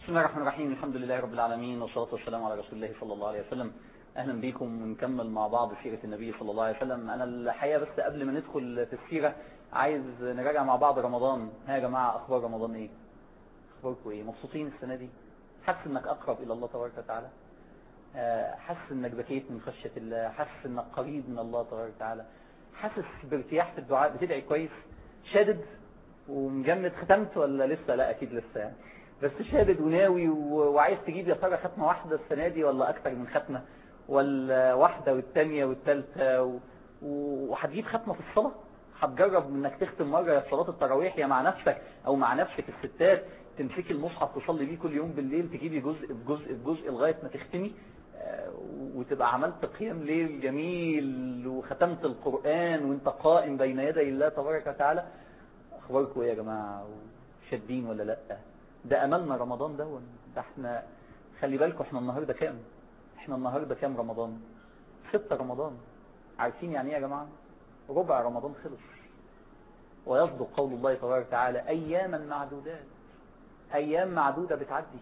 بسم الله الرحمن الرحيم الحمد لله رب العالمين والصلاة والسلام على رسول الله صلى الله عليه وسلم أهلا بكم ونكمل مع بعض سيرة النبي صلى الله عليه وسلم أنا الحقيقة بس قبل ما ندخل في السيرة عايز نراجع مع بعض رمضان ها يا جماعة أخبار رمضان إيه أخباركم إيه مبسوطين السنة دي حاسس إنك أقرب إلى الله تبارك وتعالى آه، حاسس إنك بكيت من خشية الله حاسس إنك قريب من الله تبارك وتعالى حاسس بارتياح في الدعاء بتدعي كويس شادد ومجمد ختمت ولا لسه لا أكيد لسه يعني بس شادد وناوي و- وعايز تجيب يا ترى ختمة واحدة السنة دي ولا أكتر من ختمة ولا واحدة والتانية والتالتة و- و- وهتجيب ختمة في الصلاة هتجرب انك تختم مرة يا في صلاة التراويح يا مع نفسك او مع نفسك الستات تمسكي المصحف تصلي بيه كل يوم بالليل تجيبي جزء بجزء بجزء لغاية ما تختمي آه، وتبقى عملت قيام ليل جميل وختمت القرآن وانت قائم بين يدي الله تبارك وتعالى اخباركم ايه يا جماعة شادين ولا لا ده املنا رمضان ده ده احنا خلي بالكم احنا النهاردة كام احنا النهاردة كام رمضان ستة رمضان عارفين يعني ايه يا جماعة ربع رمضان خلص ويصدق قول الله تبارك وتعالى اياما معدودات ايام معدودة بتعدي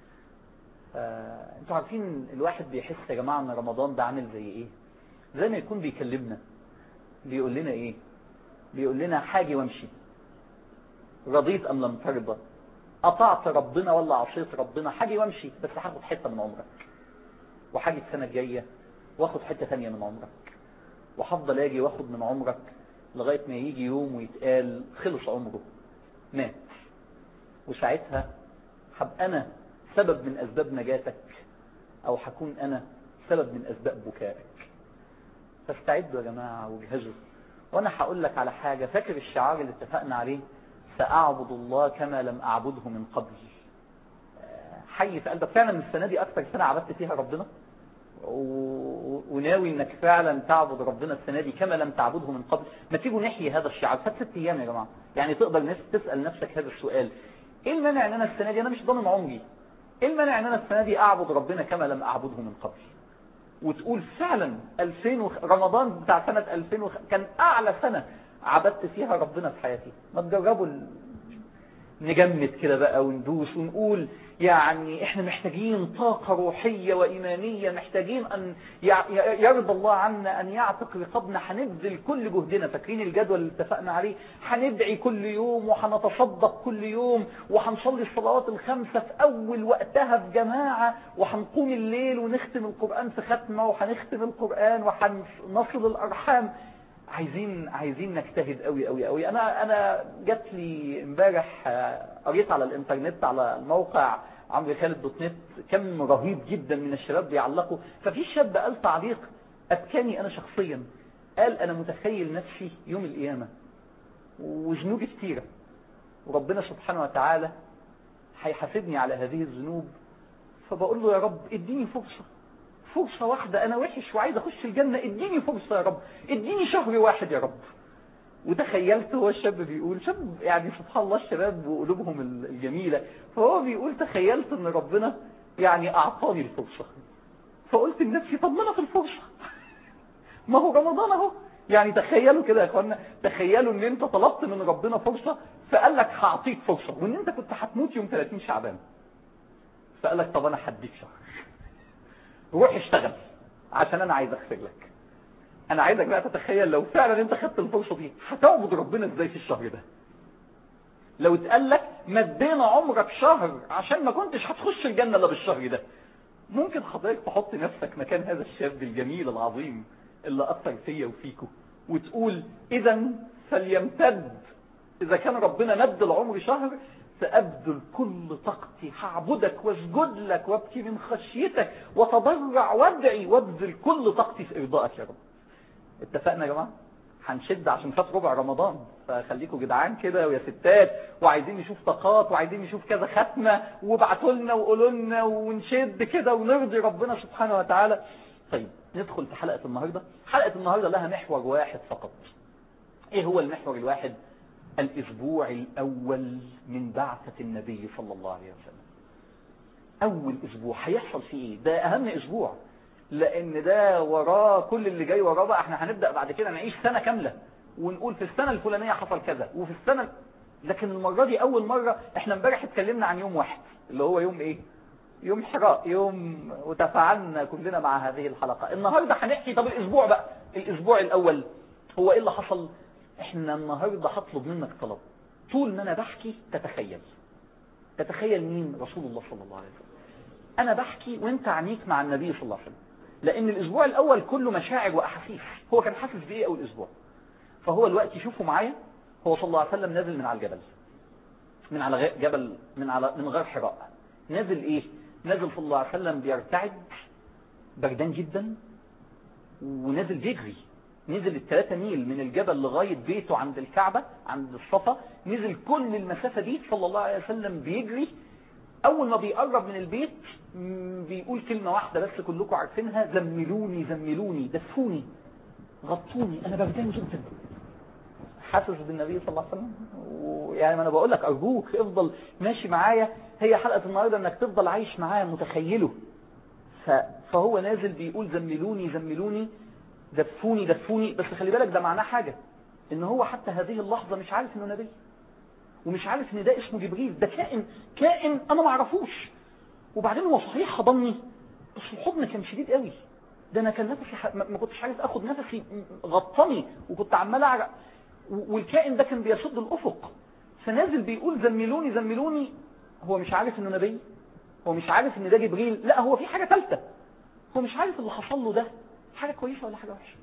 آه، انتوا عارفين الواحد بيحس يا جماعة ان رمضان ده عامل زي ايه زي ما يكون بيكلمنا بيقول لنا ايه بيقول لنا حاجي وامشي رضيت ام لم ترضى قطعت ربنا ولا عصيت ربنا حاجي وامشي بس هاخد حتة من عمرك وحاجي السنة الجاية واخد حتة ثانية من عمرك وهفضل اجي واخد من عمرك لغاية ما يجي يوم ويتقال خلص عمره مات وساعتها هبقى انا سبب من اسباب نجاتك او هكون انا سبب من اسباب بكائك فاستعدوا يا جماعة واجهزوا وانا هقول لك على حاجة فاكر الشعار اللي اتفقنا عليه سأعبد الله كما لم أعبده من قبل آه، حي في قلبك فعلا السنة دي أكثر سنة عبدت فيها ربنا و- وناوي انك فعلا تعبد ربنا السنة دي كما لم تعبده من قبل ما تيجوا نحيي هذا الشعار فات ست ايام يا جماعة يعني تقدر ناس تسأل نفسك هذا السؤال ايه المانع ان انا السنة دي انا مش ضامن عمري ايه المانع ان انا السنة دي اعبد ربنا كما لم اعبده من قبل وتقول فعلا 2000 وخ... رمضان بتاع سنة 2000 وخ... كان اعلى سنة عبدت فيها ربنا في حياتي ما تجربوا ال... نجمد كده بقى وندوس ونقول يعني احنا محتاجين طاقة روحية وإيمانية محتاجين أن يع- ي- يرضى الله عنا أن يعتق رقابنا هنبذل كل جهدنا فاكرين الجدول اللي اتفقنا عليه هندعي كل يوم وهنتصدق كل يوم وهنصلي الصلوات الخمسة في أول وقتها في جماعة وهنقوم الليل ونختم القرآن في ختمة وهنختم القرآن وهنصل الأرحام عايزين عايزين نجتهد قوي قوي قوي انا انا جات لي امبارح آه، قريت على الانترنت على الموقع عمرو خالد دوت نت كم رهيب جدا من الشباب بيعلقوا ففي شاب قال تعليق ابكاني انا شخصيا قال انا متخيل نفسي يوم القيامه وذنوبي كتيره وربنا سبحانه وتعالى هيحاسبني على هذه الذنوب فبقول له يا رب اديني فرصه فرصة واحدة أنا وحش وعايز أخش الجنة اديني فرصة يا رب اديني شهر واحد يا رب وتخيلت هو الشاب بيقول شاب يعني سبحان الله الشباب وقلوبهم الجميلة فهو بيقول تخيلت ان ربنا يعني أعطاني الفرصة فقلت لنفسي طب ما أنا في الفرصة ما هو رمضان اهو يعني تخيلوا كده يا اخوانا تخيلوا ان انت طلبت من ربنا فرصة فقال لك هعطيك فرصة وان انت كنت هتموت يوم 30 شعبان فقال لك طب انا هديك شهر روح اشتغل عشان انا عايز اغفر لك انا عايزك بقى تتخيل لو فعلا انت خدت الفرصة دي هتعبد ربنا ازاي في الشهر ده لو اتقال لك مدينا عمرك شهر عشان ما كنتش هتخش الجنة الا بالشهر ده ممكن حضرتك تحط نفسك مكان هذا الشاب الجميل العظيم اللي اثر فيا وفيكو وتقول اذا فليمتد اذا كان ربنا مد العمر شهر سأبذل كل طاقتي هعبدك واسجد لك وابكي من خشيتك وتضرع وادعي وابذل كل طاقتي في ارضائك يا رب اتفقنا يا جماعه هنشد عشان فات ربع رمضان فخليكم جدعان كده ويا ستات وعايزين نشوف طاقات وعايزين نشوف كذا ختمه وابعتوا لنا وقولوا لنا ونشد كده ونرضي ربنا سبحانه وتعالى طيب ندخل في حلقه النهارده حلقه النهارده لها محور واحد فقط ايه هو المحور الواحد الاسبوع الاول من بعثه النبي صلى الله عليه وسلم اول اسبوع هيحصل فيه ايه ده اهم اسبوع لان ده وراه كل اللي جاي وراه بقى احنا هنبدا بعد كده نعيش سنه كامله ونقول في السنه الفلانيه حصل كذا وفي السنه لكن المرة دي أول مرة احنا امبارح اتكلمنا عن يوم واحد اللي هو يوم ايه يوم حراء يوم وتفاعلنا كلنا مع هذه الحلقة النهاردة هنحكي طب الاسبوع بقى الاسبوع الاول هو ايه اللي حصل احنا النهاردة هطلب منك طلب طول ما انا بحكي تتخيل تتخيل مين رسول الله صلى الله عليه وسلم انا بحكي وانت عينيك مع النبي صلى الله عليه وسلم لان الاسبوع الاول كله مشاعر واحاسيس هو كان حاسس بايه اول اسبوع فهو الوقت شوفوا معايا هو صلى الله عليه وسلم نازل من على الجبل من على جبل من على من غير حراء نازل ايه نازل صلى الله عليه وسلم بيرتعد بردان جدا ونازل بيجري نزل الثلاثة ميل من الجبل لغاية بيته عند الكعبة عند الصفا نزل كل المسافة دي صلى الله عليه وسلم بيجري أول ما بيقرب من البيت بيقول كلمة واحدة بس كلكم عارفينها زملوني زملوني دفوني غطوني أنا بردان جدا حاسس بالنبي صلى الله عليه وسلم ويعني ما أنا بقول لك أرجوك افضل ماشي معايا هي حلقة النهاردة أنك تفضل عايش معايا متخيله فهو نازل بيقول زملوني زملوني دفوني دفوني بس خلي بالك ده معناه حاجة ان هو حتى هذه اللحظة مش عارف انه نبي ومش عارف ان ده اسمه جبريل ده كائن كائن انا ما اعرفوش وبعدين هو صحيح حضني بس الحضن كان شديد قوي ده انا كان نفسي ح... ما كنتش عارف اخد نفسي غطني وكنت عمال اعرق والكائن ده كان بيصد الافق فنازل بيقول زملوني زملوني هو مش عارف انه نبي هو مش عارف ان ده جبريل لا هو في حاجة ثالثه هو مش عارف اللي حصل له ده حاجة كويسة ولا حاجة وحشة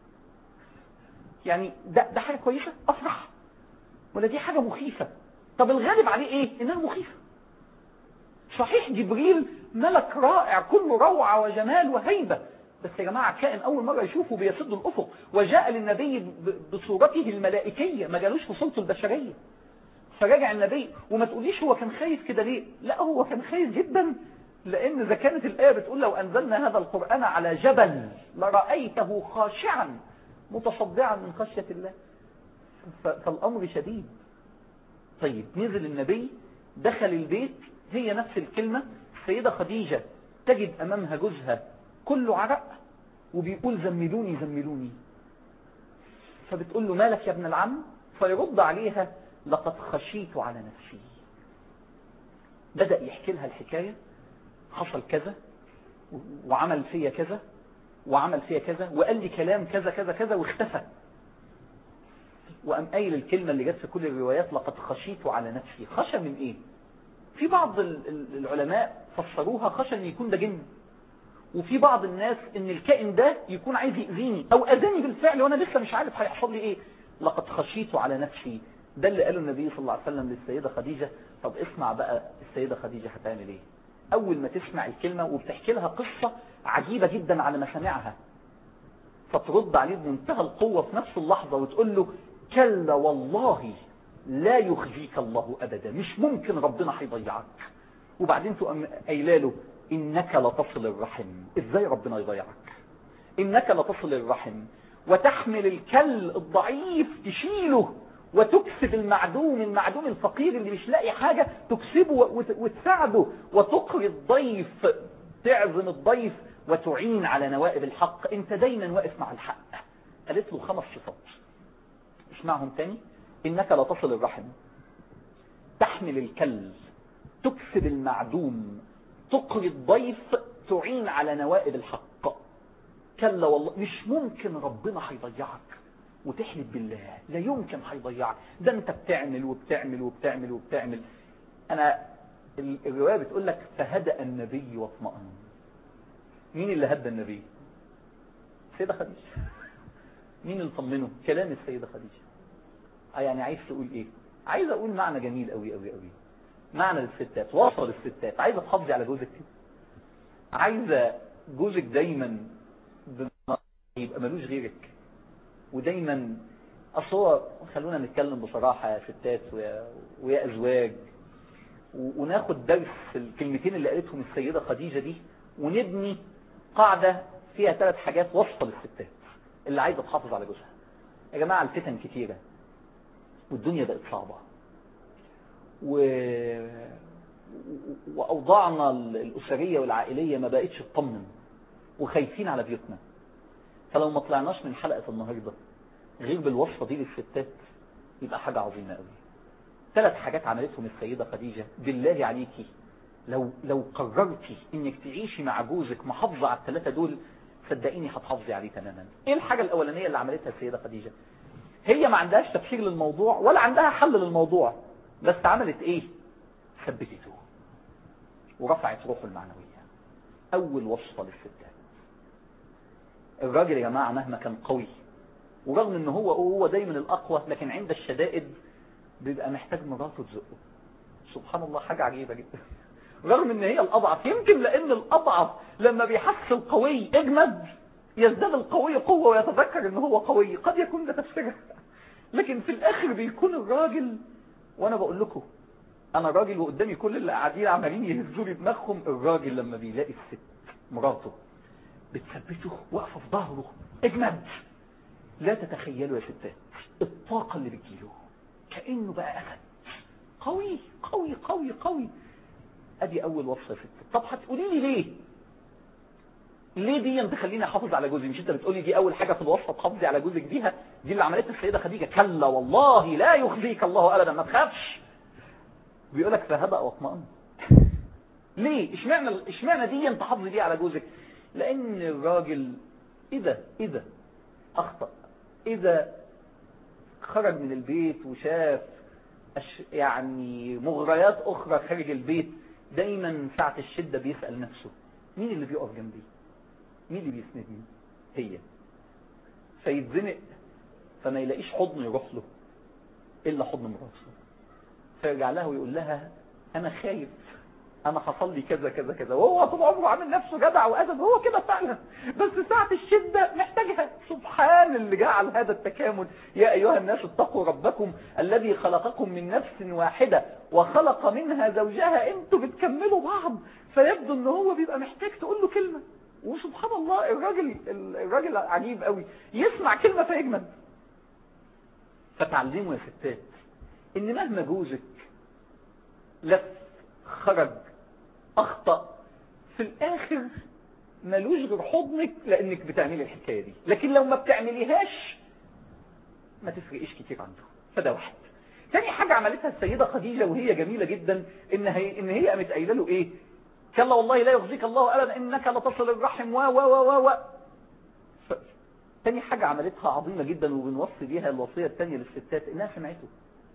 يعني ده, ده حاجة كويسة أفرح ولا دي حاجة مخيفة طب الغالب عليه ايه انها مخيفة صحيح جبريل ملك رائع كله روعة وجمال وهيبة بس يا جماعة كائن أول مرة يشوفه بيسد الأفق وجاء للنبي بصورته الملائكية ما جالوش بصورته البشرية فرجع النبي وما تقوليش هو كان خايف كده ليه لا هو كان خايف جدا لأن إذا كانت الآية بتقول لو أنزلنا هذا القرآن على جبل لرأيته خاشعا متصدعا من خشية الله فالأمر شديد طيب نزل النبي دخل البيت هي نفس الكلمة السيدة خديجة تجد أمامها جوزها كله عرق وبيقول زملوني زملوني فبتقول له مالك يا ابن العم فيرد عليها لقد خشيت على نفسي بدأ يحكي لها الحكاية حصل كذا وعمل فيا كذا وعمل فيا كذا وقال لي كلام كذا كذا كذا واختفى وقام قايل الكلمة اللي جت في كل الروايات لقد خشيت على نفسي خشى من ايه في بعض العلماء فسروها خشى ان يكون ده جن وفي بعض الناس ان الكائن ده يكون عايز يأذيني او اذاني بالفعل وانا لسه مش عارف هيحصل لي ايه لقد خشيت على نفسي ده اللي قاله النبي صلى الله عليه وسلم للسيدة خديجة طب اسمع بقى السيدة خديجة هتعمل ايه اول ما تسمع الكلمة وبتحكي لها قصة عجيبة جدا على مسامعها فترد عليه بمنتهى القوة في نفس اللحظة وتقول له كلا والله لا يخزيك الله ابدا مش ممكن ربنا هيضيعك وبعدين تقوم قايله له انك لتصل الرحم ازاي ربنا يضيعك انك لتصل الرحم وتحمل الكل الضعيف تشيله وتكسب المعدوم المعدوم الفقير اللي مش لاقي حاجة تكسبه وتساعده وتقري الضيف تعزم الضيف وتعين على نوائب الحق انت دايما واقف مع الحق قالت له خمس صفات اسمعهم تاني انك لا تصل الرحم تحمل الكل تكسب المعدوم تقري الضيف تعين على نوائب الحق كلا والله مش ممكن ربنا هيضيعك وتحلف بالله لا يمكن هيضيعك ده انت بتعمل وبتعمل وبتعمل وبتعمل انا الرواية بتقول لك فهدأ النبي واطمأن مين اللي هدى النبي السيدة خديجة مين اللي طمنه كلام السيدة خديجة يعني عايز تقول ايه عايز اقول معنى جميل قوي قوي قوي معنى للستات وصل الستات عايزه تحافظي على جوزك كده عايزه جوزك دايما يبقى ملوش غيرك ودايما اصل هو خلونا نتكلم بصراحة يا ستات ويا, ويا ازواج وناخد درس في الكلمتين اللي قالتهم السيدة خديجة دي ونبني قاعدة فيها ثلاث حاجات وصفة للستات اللي عايزة تحافظ على جوزها يا جماعة الفتن كتيرة والدنيا بقت صعبة و... وأوضاعنا الأسرية والعائلية ما بقتش تطمن وخايفين على بيوتنا فلو ما طلعناش من حلقة النهاردة غير بالوصفة دي للستات يبقى حاجة عظيمة قوي ثلاث حاجات عملتهم السيدة خديجة بالله عليكي لو لو قررتي انك تعيشي مع جوزك محافظة على الثلاثة دول صدقيني هتحافظي عليه تماما ايه الحاجة الاولانية اللي عملتها السيدة خديجة هي ما عندهاش تفسير للموضوع ولا عندها حل للموضوع بس عملت ايه ثبتته ورفعت روحه المعنوية اول وصفة للستات الراجل يا جماعة مهما كان قوي ورغم ان هو هو دايما الاقوى لكن عند الشدائد بيبقى محتاج مراته تزقه سبحان الله حاجة عجيبة جدا رغم ان هي الاضعف يمكن لان الاضعف لما بيحس القوي اجمد يزداد القوي قوة ويتذكر ان هو قوي قد يكون ده تفسيرها لكن في الاخر بيكون الراجل وانا بقول لكم انا راجل وقدامي كل اللي قاعدين عمالين يهزوا لي دماغهم الراجل لما بيلاقي الست مراته بتثبته واقفه في ظهره اجمد لا تتخيلوا يا ستات الطاقة اللي بتجيله كأنه بقى أسد قوي قوي قوي قوي ادي اول وصفة يا ست طب هتقولي لي ليه ليه دي انت خليني احافظ على جوزي مش انت بتقولي دي اول حاجة في الوصفة تحافظي على جوزك بيها دي اللي عملتها السيدة خديجة كلا والله لا يخزيك الله ابدا ما تخافش بيقول لك فهدأ واطمئن ليه اشمعنى اشمعنى دي انت حافظي بيها على جوزك لان الراجل اذا اذا اخطأ اذا خرج من البيت وشاف أش يعني مغريات اخرى خارج البيت دايما ساعة الشدة بيسأل نفسه مين اللي بيقف جنبي مين اللي بيسندني هي فيتزنق فما يلاقيش حضن يروح له الا حضن مراته فيرجع لها ويقول لها انا خايف انا حصل لي كذا كذا كذا وهو طول عمره عامل نفسه جدع واسد هو كده فعلا بس ساعة الشدة محتاجها سبحان اللي جعل هذا التكامل يا ايها الناس اتقوا ربكم الذي خلقكم من نفس واحدة وخلق منها زوجها انتوا بتكملوا بعض فيبدو ان هو بيبقى محتاج تقول له كلمة وسبحان الله الراجل الراجل عجيب قوي يسمع كلمة فيجمد فتعلموا يا ستات ان مهما جوزك لف خرج اخطأ في الاخر ملوش غير حضنك لانك بتعملي الحكاية دي لكن لو ما بتعمليهاش ما تفرقش كتير عنده فده واحد تاني حاجة عملتها السيدة خديجة وهي جميلة جدا ان هي ان هي قامت قايله له ايه كلا والله لا يخزيك الله ابدا انك لتصل الرحم و و و و ف... تاني حاجة عملتها عظيمة جدا وبنوصي بيها الوصية التانية للستات انها سمعته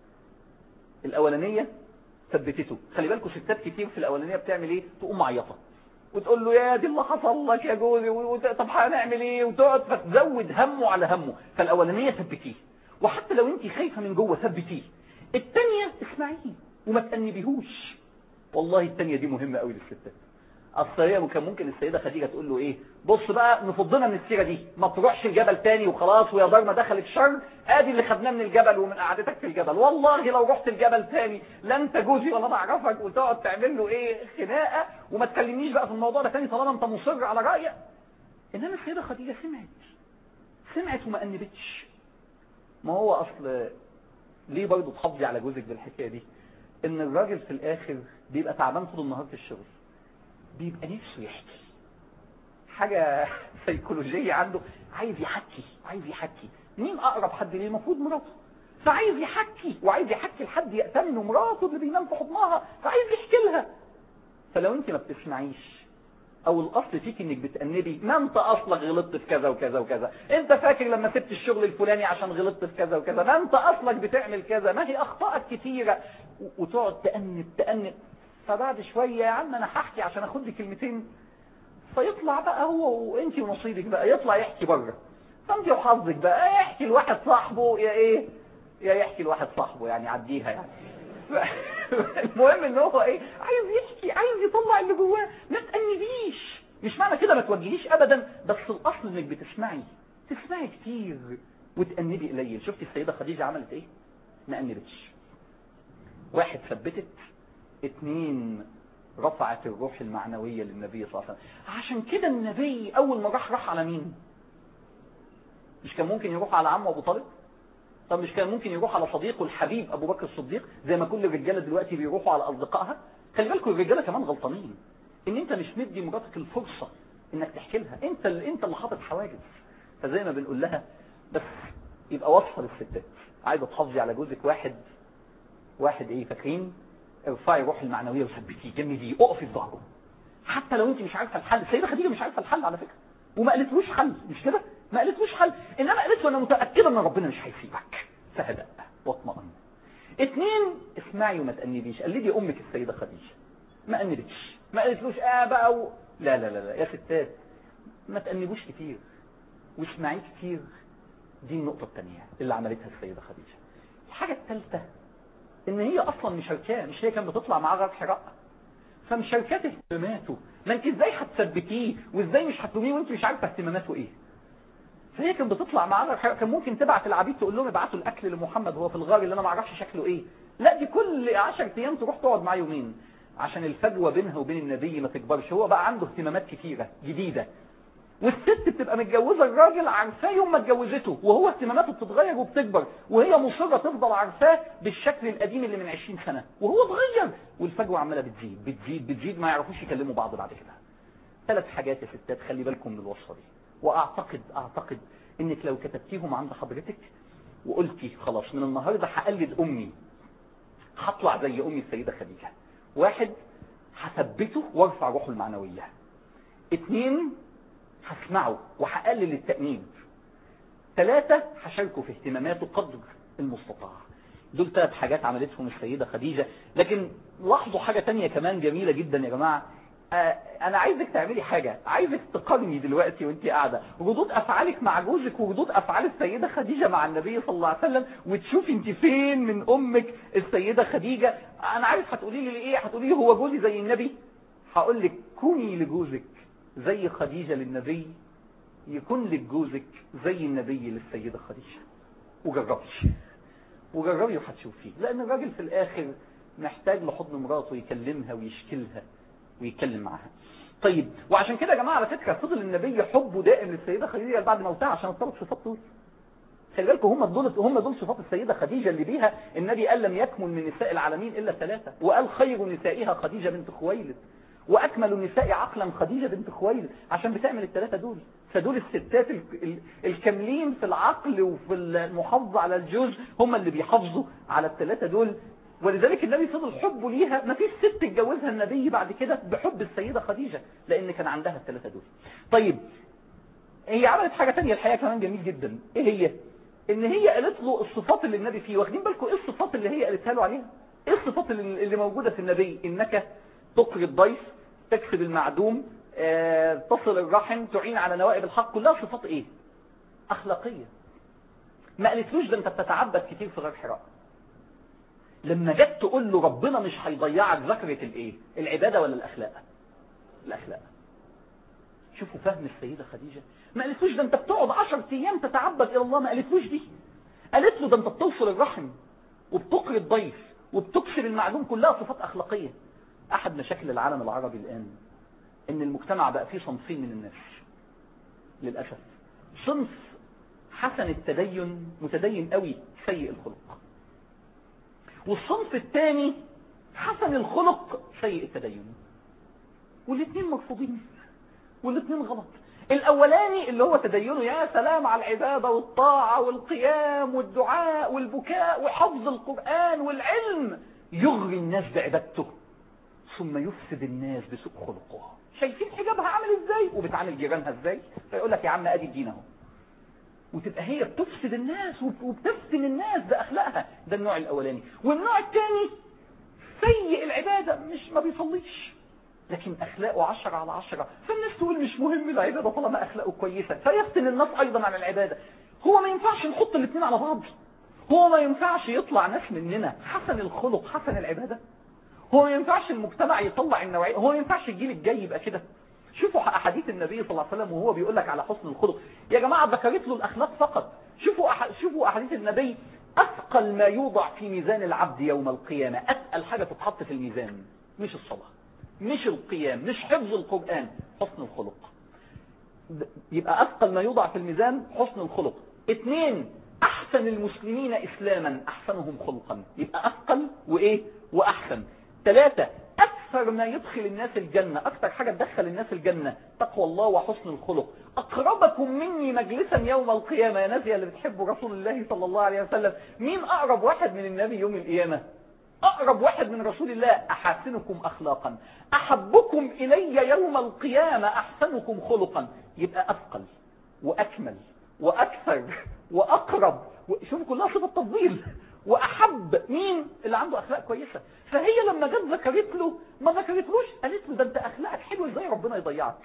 الاولانية ثبتته خلي بالكم ستات كتير في الاولانيه بتعمل ايه تقوم معيطه وتقول له يا دي اللي حصل لك يا جوزي وت... طب هنعمل ايه وتقعد فتزود همه على همه فالاولانيه ثبتيه وحتى لو انت خايفه من جوه ثبتيه الثانيه اسمعيه وما تأنبيهوش والله الثانيه دي مهمه قوي للستات اصل هي كان ممكن السيده خديجه تقول له ايه بص بقى نفضنا من السيره دي ما تروحش الجبل تاني وخلاص ويا دار ما دخلت شر ادي اللي خدناه من الجبل ومن قعدتك في الجبل والله لو رحت الجبل تاني لا انت جوزي ولا انا اعرفك وتقعد تعمل له ايه خناقه وما تكلمنيش بقى في الموضوع ده تاني طالما انت مصر على رايك انما السيده خديجه سمعت سمعت وما انبتش ما هو اصل ليه برضه تحافظي على جوزك بالحكايه دي ان الراجل في الاخر بيبقى تعبان طول النهار في الشغل بيبقى نفسه يحكي حاجة سيكولوجية عنده عايز يحكي عايز يحكي مين اقرب حد ليه المفروض مراته فعايز يحكي وعايز يحكي لحد يأتمنه مراته اللي بينام في حضنها فعايز يحكي لها فلو انت ما بتسمعيش او الاصل فيك انك بتأنبي ما انت اصلك غلطت في كذا وكذا وكذا انت فاكر لما سبت الشغل الفلاني عشان غلطت في كذا وكذا ما انت اصلك بتعمل كذا ما هي اخطاءك كتيرة وتقعد تأنب تأنب فبعد شوية يا عم انا هحكي عشان اخد لي كلمتين فيطلع بقى هو وانت ونصيبك بقى يطلع يحكي بره فانت وحظك بقى يحكي لواحد صاحبه يا ايه يا يحكي لواحد صاحبه يعني عديها يعني المهم ان هو ايه عايز يحكي عايز يطلع اللي جواه ما تأنبيش مش معنى كده ما توجهيش ابدا بس الاصل انك بتسمعي تسمعي كتير وتأنبي قليل شفتي السيدة خديجة عملت ايه ما أنبتش واحد ثبتت اتنين رفعت الروح المعنوية للنبي صلى الله عليه وسلم عشان كده النبي اول ما راح راح على مين مش كان ممكن يروح على عمه ابو طالب طب مش كان ممكن يروح على صديقه الحبيب ابو بكر الصديق زي ما كل الرجاله دلوقتي بيروحوا على اصدقائها خلي بالكم الرجاله كمان غلطانين ان انت مش مدي مراتك الفرصه انك تحكي لها انت اللي انت اللي حاطط حواجز فزي ما بنقول لها بس يبقى وصفه للستات عايزه تحافظي على جوزك واحد واحد ايه فاكرين ارفعي روح المعنويه وثبتيه جمديه اقفي في ظهره حتى لو انت مش عارفه الحل السيده خديجه مش عارفه الحل على فكره وما قالتلوش حل مش كده ما قالتلوش حل انما قالت له انا متاكده ان ربنا مش هيسيبك فهدأ واطمئن اتنين اسمعي وما تأنبيش قلدي امك السيده خديجه ما أنبتش ما قالتلوش اه بقى و... لا لا لا لا يا ستات ما تأنبوش كتير واسمعيه كتير دي النقطة الثانية اللي عملتها السيدة خديجة الحاجة الثالثة ان هي اصلا مشاركاه مش هي كانت بتطلع معاه غار حراء فمشاركات اهتماماته ما انت ازاي هتثبتيه وازاي مش هتلوميه وانت مش عارفه اهتماماته ايه فهي كانت بتطلع معاه غار حراء كان ممكن تبعت العبيد تقول لهم ابعتوا الاكل لمحمد وهو في الغار اللي انا ما اعرفش شكله ايه لا دي كل 10 ايام تروح تقعد معاه يومين عشان الفجوه بينها وبين النبي ما تكبرش هو بقى عنده اهتمامات كتيره جديده والست بتبقى متجوزه الراجل عارفاه يوم ما اتجوزته وهو اهتماماته بتتغير وبتكبر وهي مصره تفضل عارفاه بالشكل القديم اللي من 20 سنه وهو اتغير والفجوه عماله بتزيد بتزيد بتزيد ما يعرفوش يكلموا بعض بعد كده ثلاث حاجات يا ستات خلي بالكم من الوصفه دي واعتقد اعتقد انك لو كتبتيهم عند حضرتك وقلتي خلاص من النهارده هقلد امي هطلع زي امي السيده خديجه واحد هثبته وارفع روحه المعنويه اتنين هسمعه وهقلل التأنيب ثلاثة هشاركه في اهتماماته قدر المستطاع دول ثلاث حاجات عملتهم السيدة خديجة لكن لاحظوا حاجة تانية كمان جميلة جدا يا جماعة آه انا عايزك تعملي حاجة عايزك تقارني دلوقتي وانت قاعدة ردود افعالك مع جوزك وردود افعال السيدة خديجة مع النبي صلى الله عليه وسلم وتشوفي انت فين من امك السيدة خديجة انا عارف هتقولي لي ايه هتقولي لي هو جوزي زي النبي هقول لك كوني لجوزك زي خديجة للنبي يكون لك جوزك زي النبي للسيدة خديجة وجربي وجربي وهتشوفيه لان الراجل في الاخر محتاج لحضن مراته يكلمها ويشكلها ويتكلم معاها طيب وعشان كده يا جماعه على فكره فضل النبي حبه دائم للسيده خديجه بعد موتها عشان الثلاث صفات دول خلي بالكم هم دول هم دول صفات السيده خديجه اللي بيها النبي قال لم يكمل من نساء العالمين الا ثلاثه وقال خير نسائها خديجه بنت خويلد واكمل النساء عقلا خديجه بنت خويلد عشان بتعمل الثلاثه دول فدول الستات ال ال الكاملين في العقل وفي المحافظه على الجوز هم اللي بيحافظوا على الثلاثه دول ولذلك النبي فضل حبه ليها ما فيش ست اتجوزها النبي بعد كده بحب السيدة خديجة لان كان عندها الثلاثة دول طيب هي عملت حاجة تانية الحقيقة كمان جميل جدا ايه هي ان هي قالت له الصفات اللي النبي فيه واخدين بالكم ايه الصفات اللي هي قالتها له عليها ايه الصفات اللي, اللي موجودة في النبي انك تقري الضيف تكسب المعدوم اه تصل الرحم تعين على نوائب الحق كلها صفات ايه اخلاقية ما قالتلوش ده انت بتتعبد كتير في غير حراء لما جت تقول له ربنا مش هيضيعك ذكرة الايه العبادة ولا الاخلاق الاخلاق شوفوا فهم السيدة خديجة ما قالتلوش ده انت بتقعد عشر ايام تتعبد الى الله ما قالتلوش دي قالت له ده انت بتوصل الرحم وبتقري الضيف وبتكسر المعلوم كلها صفات اخلاقية احد مشاكل العالم العربي الان ان المجتمع بقى فيه صنفين من الناس للأسف صنف حسن التدين متدين قوي سيء الخلق والصنف الثاني حسن الخلق سيء التدين والاثنين مرفوضين والاثنين غلط الاولاني اللي هو تدينه يا سلام على العبادة والطاعة والقيام والدعاء والبكاء وحفظ القرآن والعلم يغري الناس بعبادته ثم يفسد الناس بسوء خلقه شايفين حجابها عامل ازاي وبتعامل جيرانها ازاي فيقول لك يا عم ادي الدين اهو وتبقى هي بتفسد الناس وبتفتن الناس بأخلاقها ده النوع الأولاني والنوع الثاني سيء العبادة مش ما بيصليش لكن أخلاقه عشرة على عشرة فالناس تقول مش مهم العبادة طالما أخلاقه كويسة فيفتن الناس أيضا عن العبادة هو ما ينفعش نحط الاثنين على بعض هو ما ينفعش يطلع ناس مننا حسن الخلق حسن العبادة هو ما ينفعش المجتمع يطلع النوعية هو ما ينفعش الجيل الجاي يبقى كده شوفوا احاديث النبي صلى الله عليه وسلم وهو بيقول لك على حسن الخلق يا جماعة ذكرت له الاخلاق فقط شوفوا أح... شوفوا احاديث النبي اثقل ما يوضع في ميزان العبد يوم القيامة اثقل حاجة تتحط في الميزان مش الصلاة مش القيام مش حفظ القرآن حسن الخلق يبقى اثقل ما يوضع في الميزان حسن الخلق اثنين احسن المسلمين اسلاما احسنهم خلقا يبقى اثقل وايه واحسن ثلاثة أكثر ما يدخل الناس الجنة أكثر حاجة تدخل الناس الجنة تقوى الله وحسن الخلق أقربكم مني مجلسا يوم القيامة يا ناس اللي بتحبوا رسول الله صلى الله عليه وسلم مين أقرب واحد من النبي يوم القيامة أقرب واحد من رسول الله أحسنكم أخلاقا أحبكم إلي يوم القيامة أحسنكم خلقا يبقى أثقل وأكمل وأكثر وأقرب شوف كلها صفة تفضيل وأحب مين اللي عنده أخلاق كويسة فهي لما جت ذكرت له ما ذكرتلوش قالت له ده أنت أخلاقك حلوة إزاي ربنا يضيعك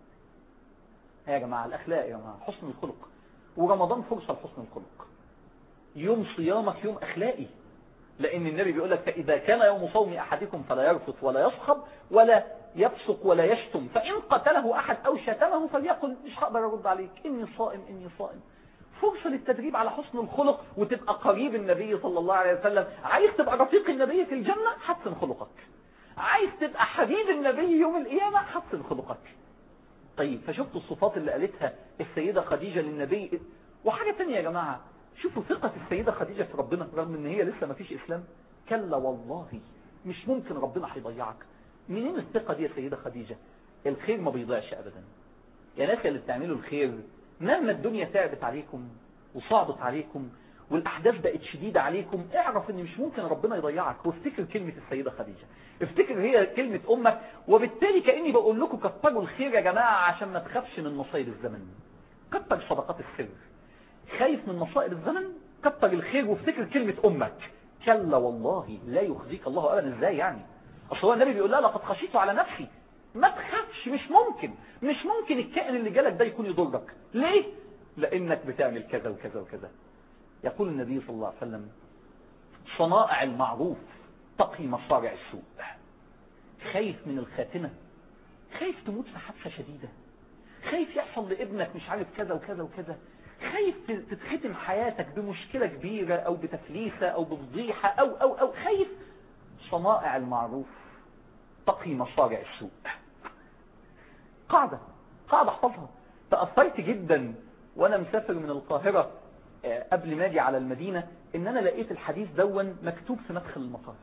يا جماعة الأخلاق يا جماعة حسن الخلق ورمضان فرصة لحسن الخلق يوم صيامك يوم أخلاقي لأن النبي بيقول لك فإذا كان يوم صوم أحدكم فلا يرفث ولا يصخب ولا يفسق ولا يشتم فإن قتله أحد أو شتمه فليقل مش هقدر أرد عليك إني صائم إني صائم فرصة للتدريب على حسن الخلق وتبقى قريب النبي صلى الله عليه وسلم عايز تبقى رفيق النبي في الجنة حسن خلقك عايز تبقى حبيب النبي يوم القيامة حسن خلقك طيب فشفتوا الصفات اللي قالتها السيدة خديجة للنبي وحاجة تانية يا جماعة شوفوا ثقة السيدة خديجة في ربنا رغم ان هي لسه ما فيش اسلام كلا والله مش ممكن ربنا هيضيعك منين الثقة دي يا سيدة خديجة الخير ما بيضيعش ابدا يا ناس اللي بتعملوا الخير مهما الدنيا تعبت عليكم وصعبت عليكم والاحداث بقت شديدة عليكم اعرف ان مش ممكن ربنا يضيعك وافتكر كلمة السيدة خديجة افتكر هي كلمة امك وبالتالي كأني بقول لكم كتروا الخير يا جماعة عشان ما تخافش من مصايب الزمن كتر صدقات السر خايف من مصائب الزمن كتر الخير وافتكر كلمة امك كلا والله لا يخزيك الله ابدا ازاي يعني اصل هو النبي بيقول لها لقد خشيت على نفسي ما تخافش مش ممكن مش ممكن الكائن اللي جالك ده يكون يضرك ليه لانك بتعمل كذا وكذا وكذا يقول النبي صلى الله عليه وسلم صنائع المعروف تقي مصارع السوء خايف من الخاتمة خايف تموت في حادثة شديدة خايف يحصل لابنك مش عارف كذا وكذا وكذا خايف تتختم حياتك بمشكلة كبيرة او بتفليسة او بفضيحة او او او خايف صنائع المعروف تقي مصارع السوء قاعدة قاعدة احفظها تأثرت جدا وانا مسافر من القاهرة قبل ما اجي على المدينة ان انا لقيت الحديث دون مكتوب في مدخل المطار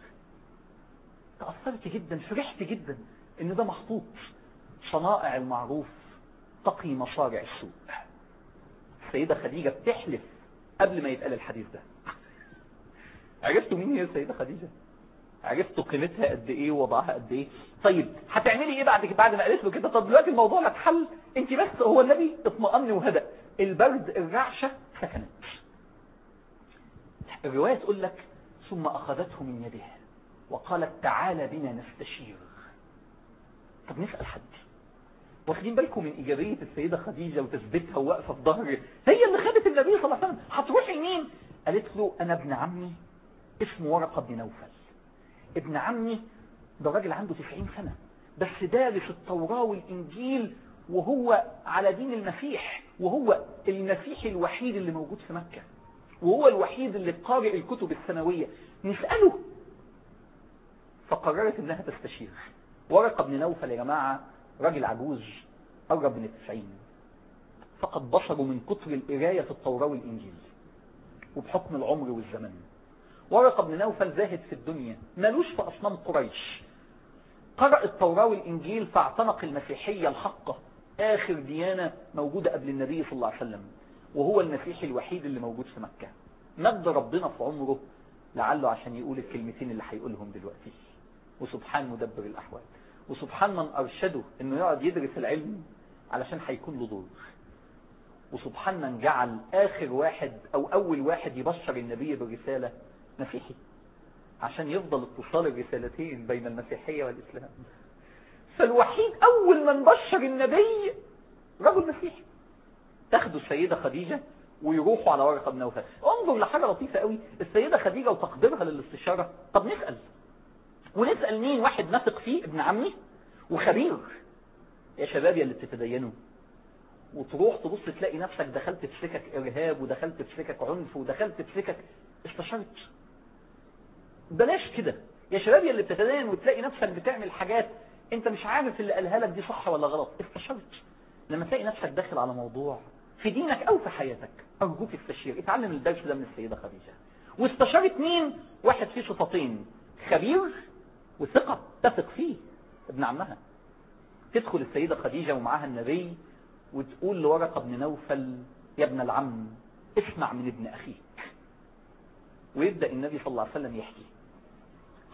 تأثرت جدا فرحت جدا ان ده محطوط صنائع المعروف تقي مصارع السوء السيدة خديجة بتحلف قبل ما يتقال الحديث ده عرفتوا مين هي السيدة خديجة عرفتوا قيمتها قد ايه ووضعها قد ايه طيب هتعملي ايه بعد بعد ما قالت له كده طب دلوقتي الموضوع لك حل انت بس هو النبي اطمأن وهدأ البرد الرعشة سكنت الرواية تقول لك ثم أخذته من يده وقالت تعالى بنا نستشير طب نسأل حد واخدين بالكم من إيجابية السيدة خديجة وتثبيتها وواقفة في ظهر هي اللي خدت النبي صلى الله عليه وسلم هتروحي لمين قالت له أنا ابن عمي اسمه ورقة بن نوفل ابن عمي ده راجل عنده 90 سنة بس دارس التوراة والإنجيل وهو على دين المسيح وهو المسيحي الوحيد اللي موجود في مكة وهو الوحيد اللي قارئ الكتب السماوية نسأله فقررت انها تستشير ورقة بن نوفل يا جماعة راجل عجوز قرب من التسعين فقد بصروا من كتر القراية في التوراة والإنجيل وبحكم العمر والزمن ورقة بن نوفل زاهد في الدنيا مالوش في أصنام قريش قرأ التوراة والإنجيل فاعتنق المسيحية الحقة آخر ديانة موجودة قبل النبي صلى الله عليه وسلم وهو المسيحي الوحيد اللي موجود في مكة مد ربنا في عمره لعله عشان يقول الكلمتين اللي هيقولهم دلوقتي وسبحان مدبر الأحوال وسبحان من أرشده انه يقعد يدرس العلم علشان هيكون له دور وسبحان من جعل آخر واحد أو أول واحد يبشر النبي بالرسالة مسيحي عشان يفضل اتصال الرسالتين بين المسيحية والإسلام فالوحيد أول من بشر النبي رجل مسيحي تاخدوا السيدة خديجة ويروحوا على ورقة بن نوفل انظر لحاجة لطيفة قوي السيدة خديجة وتقديرها للاستشارة طب نسأل ونسأل مين واحد نثق فيه ابن عمي وخبير يا شباب يا اللي بتتدينوا وتروح تبص تلاقي نفسك دخلت في سكك ارهاب ودخلت في سكك عنف ودخلت في سكك استشرت بلاش كده يا شباب يا اللي بتتدين وتلاقي نفسك بتعمل حاجات انت مش عارف اللي قالها لك دي صح ولا غلط استشرت لما تلاقي نفسك داخل على موضوع في دينك او في حياتك ارجوك استشير اتعلم الدرس ده من السيدة خديجة واستشارت مين واحد فيه صفتين خبير وثقة تثق فيه ابن عمها تدخل السيدة خديجة ومعاها النبي وتقول لورقة بن نوفل يا ابن العم اسمع من ابن أخيك ويبدأ النبي صلى الله عليه وسلم يحكي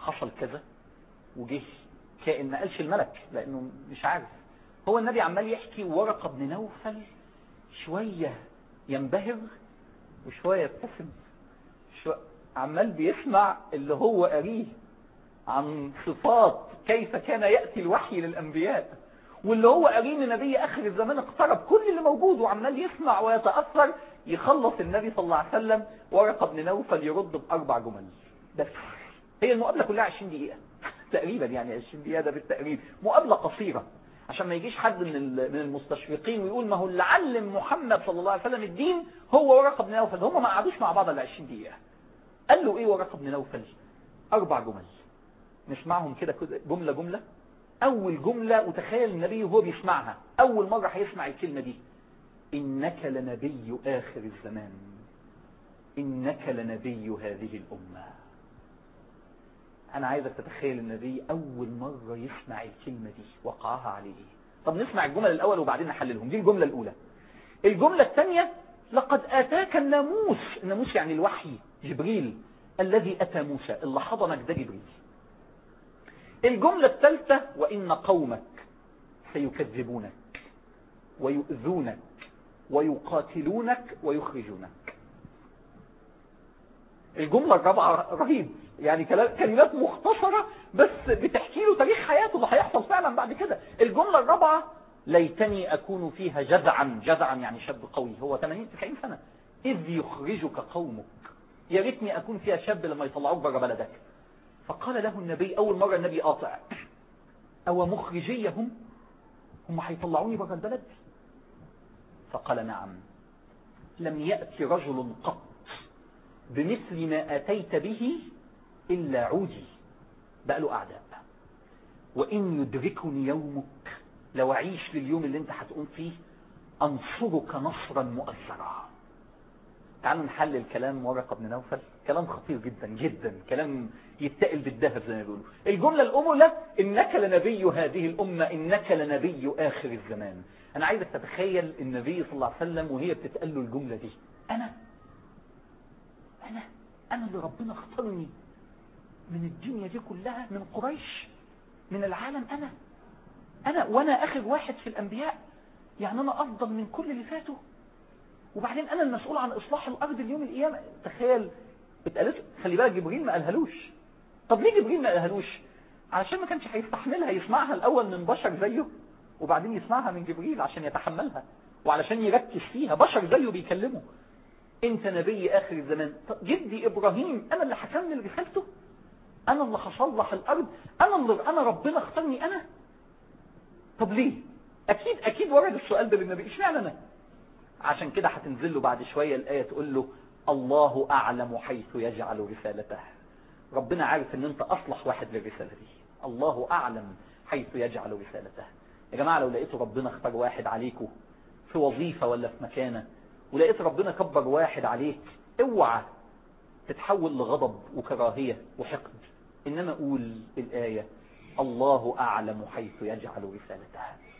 حصل كذا وجه كائن ما قالش الملك لانه مش عارف هو النبي عمال يحكي ورقة بن نوفل شوية ينبهر وشوية يبتسم شو... عمال بيسمع اللي هو قريه عن صفات كيف كان يأتي الوحي للأنبياء واللي هو قريه من نبي آخر الزمان اقترب كل اللي موجود وعمال يسمع ويتأثر يخلص النبي صلى الله عليه وسلم ورقة بن نوفل يرد بأربع جمل بس هي المقابلة كلها 20 دقيقة تقريبا يعني 20 دقيقة ده بالتقريب مقابلة قصيرة عشان ما يجيش حد من من المستشرقين ويقول ما هو اللي علم محمد صلى الله عليه وسلم الدين هو ورقة بن نوفل هم ما قعدوش مع بعض الا 20 دقيقة قال له ايه ورقة بن نوفل اربع جمل نسمعهم كده جملة جملة اول جملة وتخيل النبي وهو بيسمعها اول مرة هيسمع الكلمة دي انك لنبي اخر الزمان انك لنبي هذه الامة انا عايزك تتخيل النبي اول مرة يسمع الكلمة دي وقعها عليه طب نسمع الجمل الاول وبعدين نحللهم دي الجملة الاولى الجملة الثانية لقد اتاك الناموس الناموس يعني الوحي جبريل الذي اتى موسى اللي حضنك ده جبريل الجملة الثالثة وان قومك سيكذبونك ويؤذونك ويقاتلونك ويخرجونك الجملة الرابعة رهيب يعني كلمات مختصرة بس بتحكي له تاريخ حياته اللي هيحصل فعلا بعد كده الجملة الرابعة ليتني أكون فيها جزعا جزعا يعني شاب قوي هو 80 90 سنة إذ يخرجك قومك يا ريتني أكون فيها شاب لما يطلعوك بره بلدك فقال له النبي أول مرة النبي قاطع أو مخرجيهم هم هيطلعوني بره البلد فقال نعم لم يأتي رجل قط بمثل ما أتيت به إلا عودي بقى له أعداء وإن يدركني يومك لو أعيش لليوم اللي انت هتقوم فيه أنصرك نصرا مؤثرا تعالوا نحلل كلام ورقة بن نوفل كلام خطير جدا جدا كلام يتقل بالذهب زي ما بيقولوا الجملة الأولى إنك لنبي هذه الأمة إنك لنبي آخر الزمان أنا عايزك تتخيل النبي صلى الله عليه وسلم وهي بتتقال له الجملة دي أنا أنا أنا اللي ربنا اختارني من الدنيا دي كلها من قريش من العالم أنا أنا وأنا آخر واحد في الأنبياء يعني أنا أفضل من كل اللي فاتوا وبعدين أنا المسؤول عن إصلاح الأرض اليوم القيامة تخيل اتقالت خلي بالك جبريل ما قالهالوش طب ليه جبريل ما قالهالوش علشان ما كانش هيستحملها يسمعها الأول من بشر زيه وبعدين يسمعها من جبريل عشان يتحملها وعلشان يركز فيها بشر زيه بيكلمه انت نبي اخر الزمان جدي ابراهيم انا اللي هكمل رسالته انا اللي هصلح الارض انا اللي انا ربنا اختارني انا طب ليه اكيد اكيد ورد السؤال ده للنبي اشمعنى انا عشان كده هتنزل له بعد شوية الايه تقول له الله اعلم حيث يجعل رسالته ربنا عارف ان انت اصلح واحد للرسالة دي الله اعلم حيث يجعل رسالته يا جماعة لو لقيتوا ربنا اختار واحد عليكم في وظيفة ولا في مكانه ولقيت ربنا كبر واحد عليك اوعى تتحول لغضب وكراهية وحقد انما قول الآية الله اعلم حيث يجعل رسالته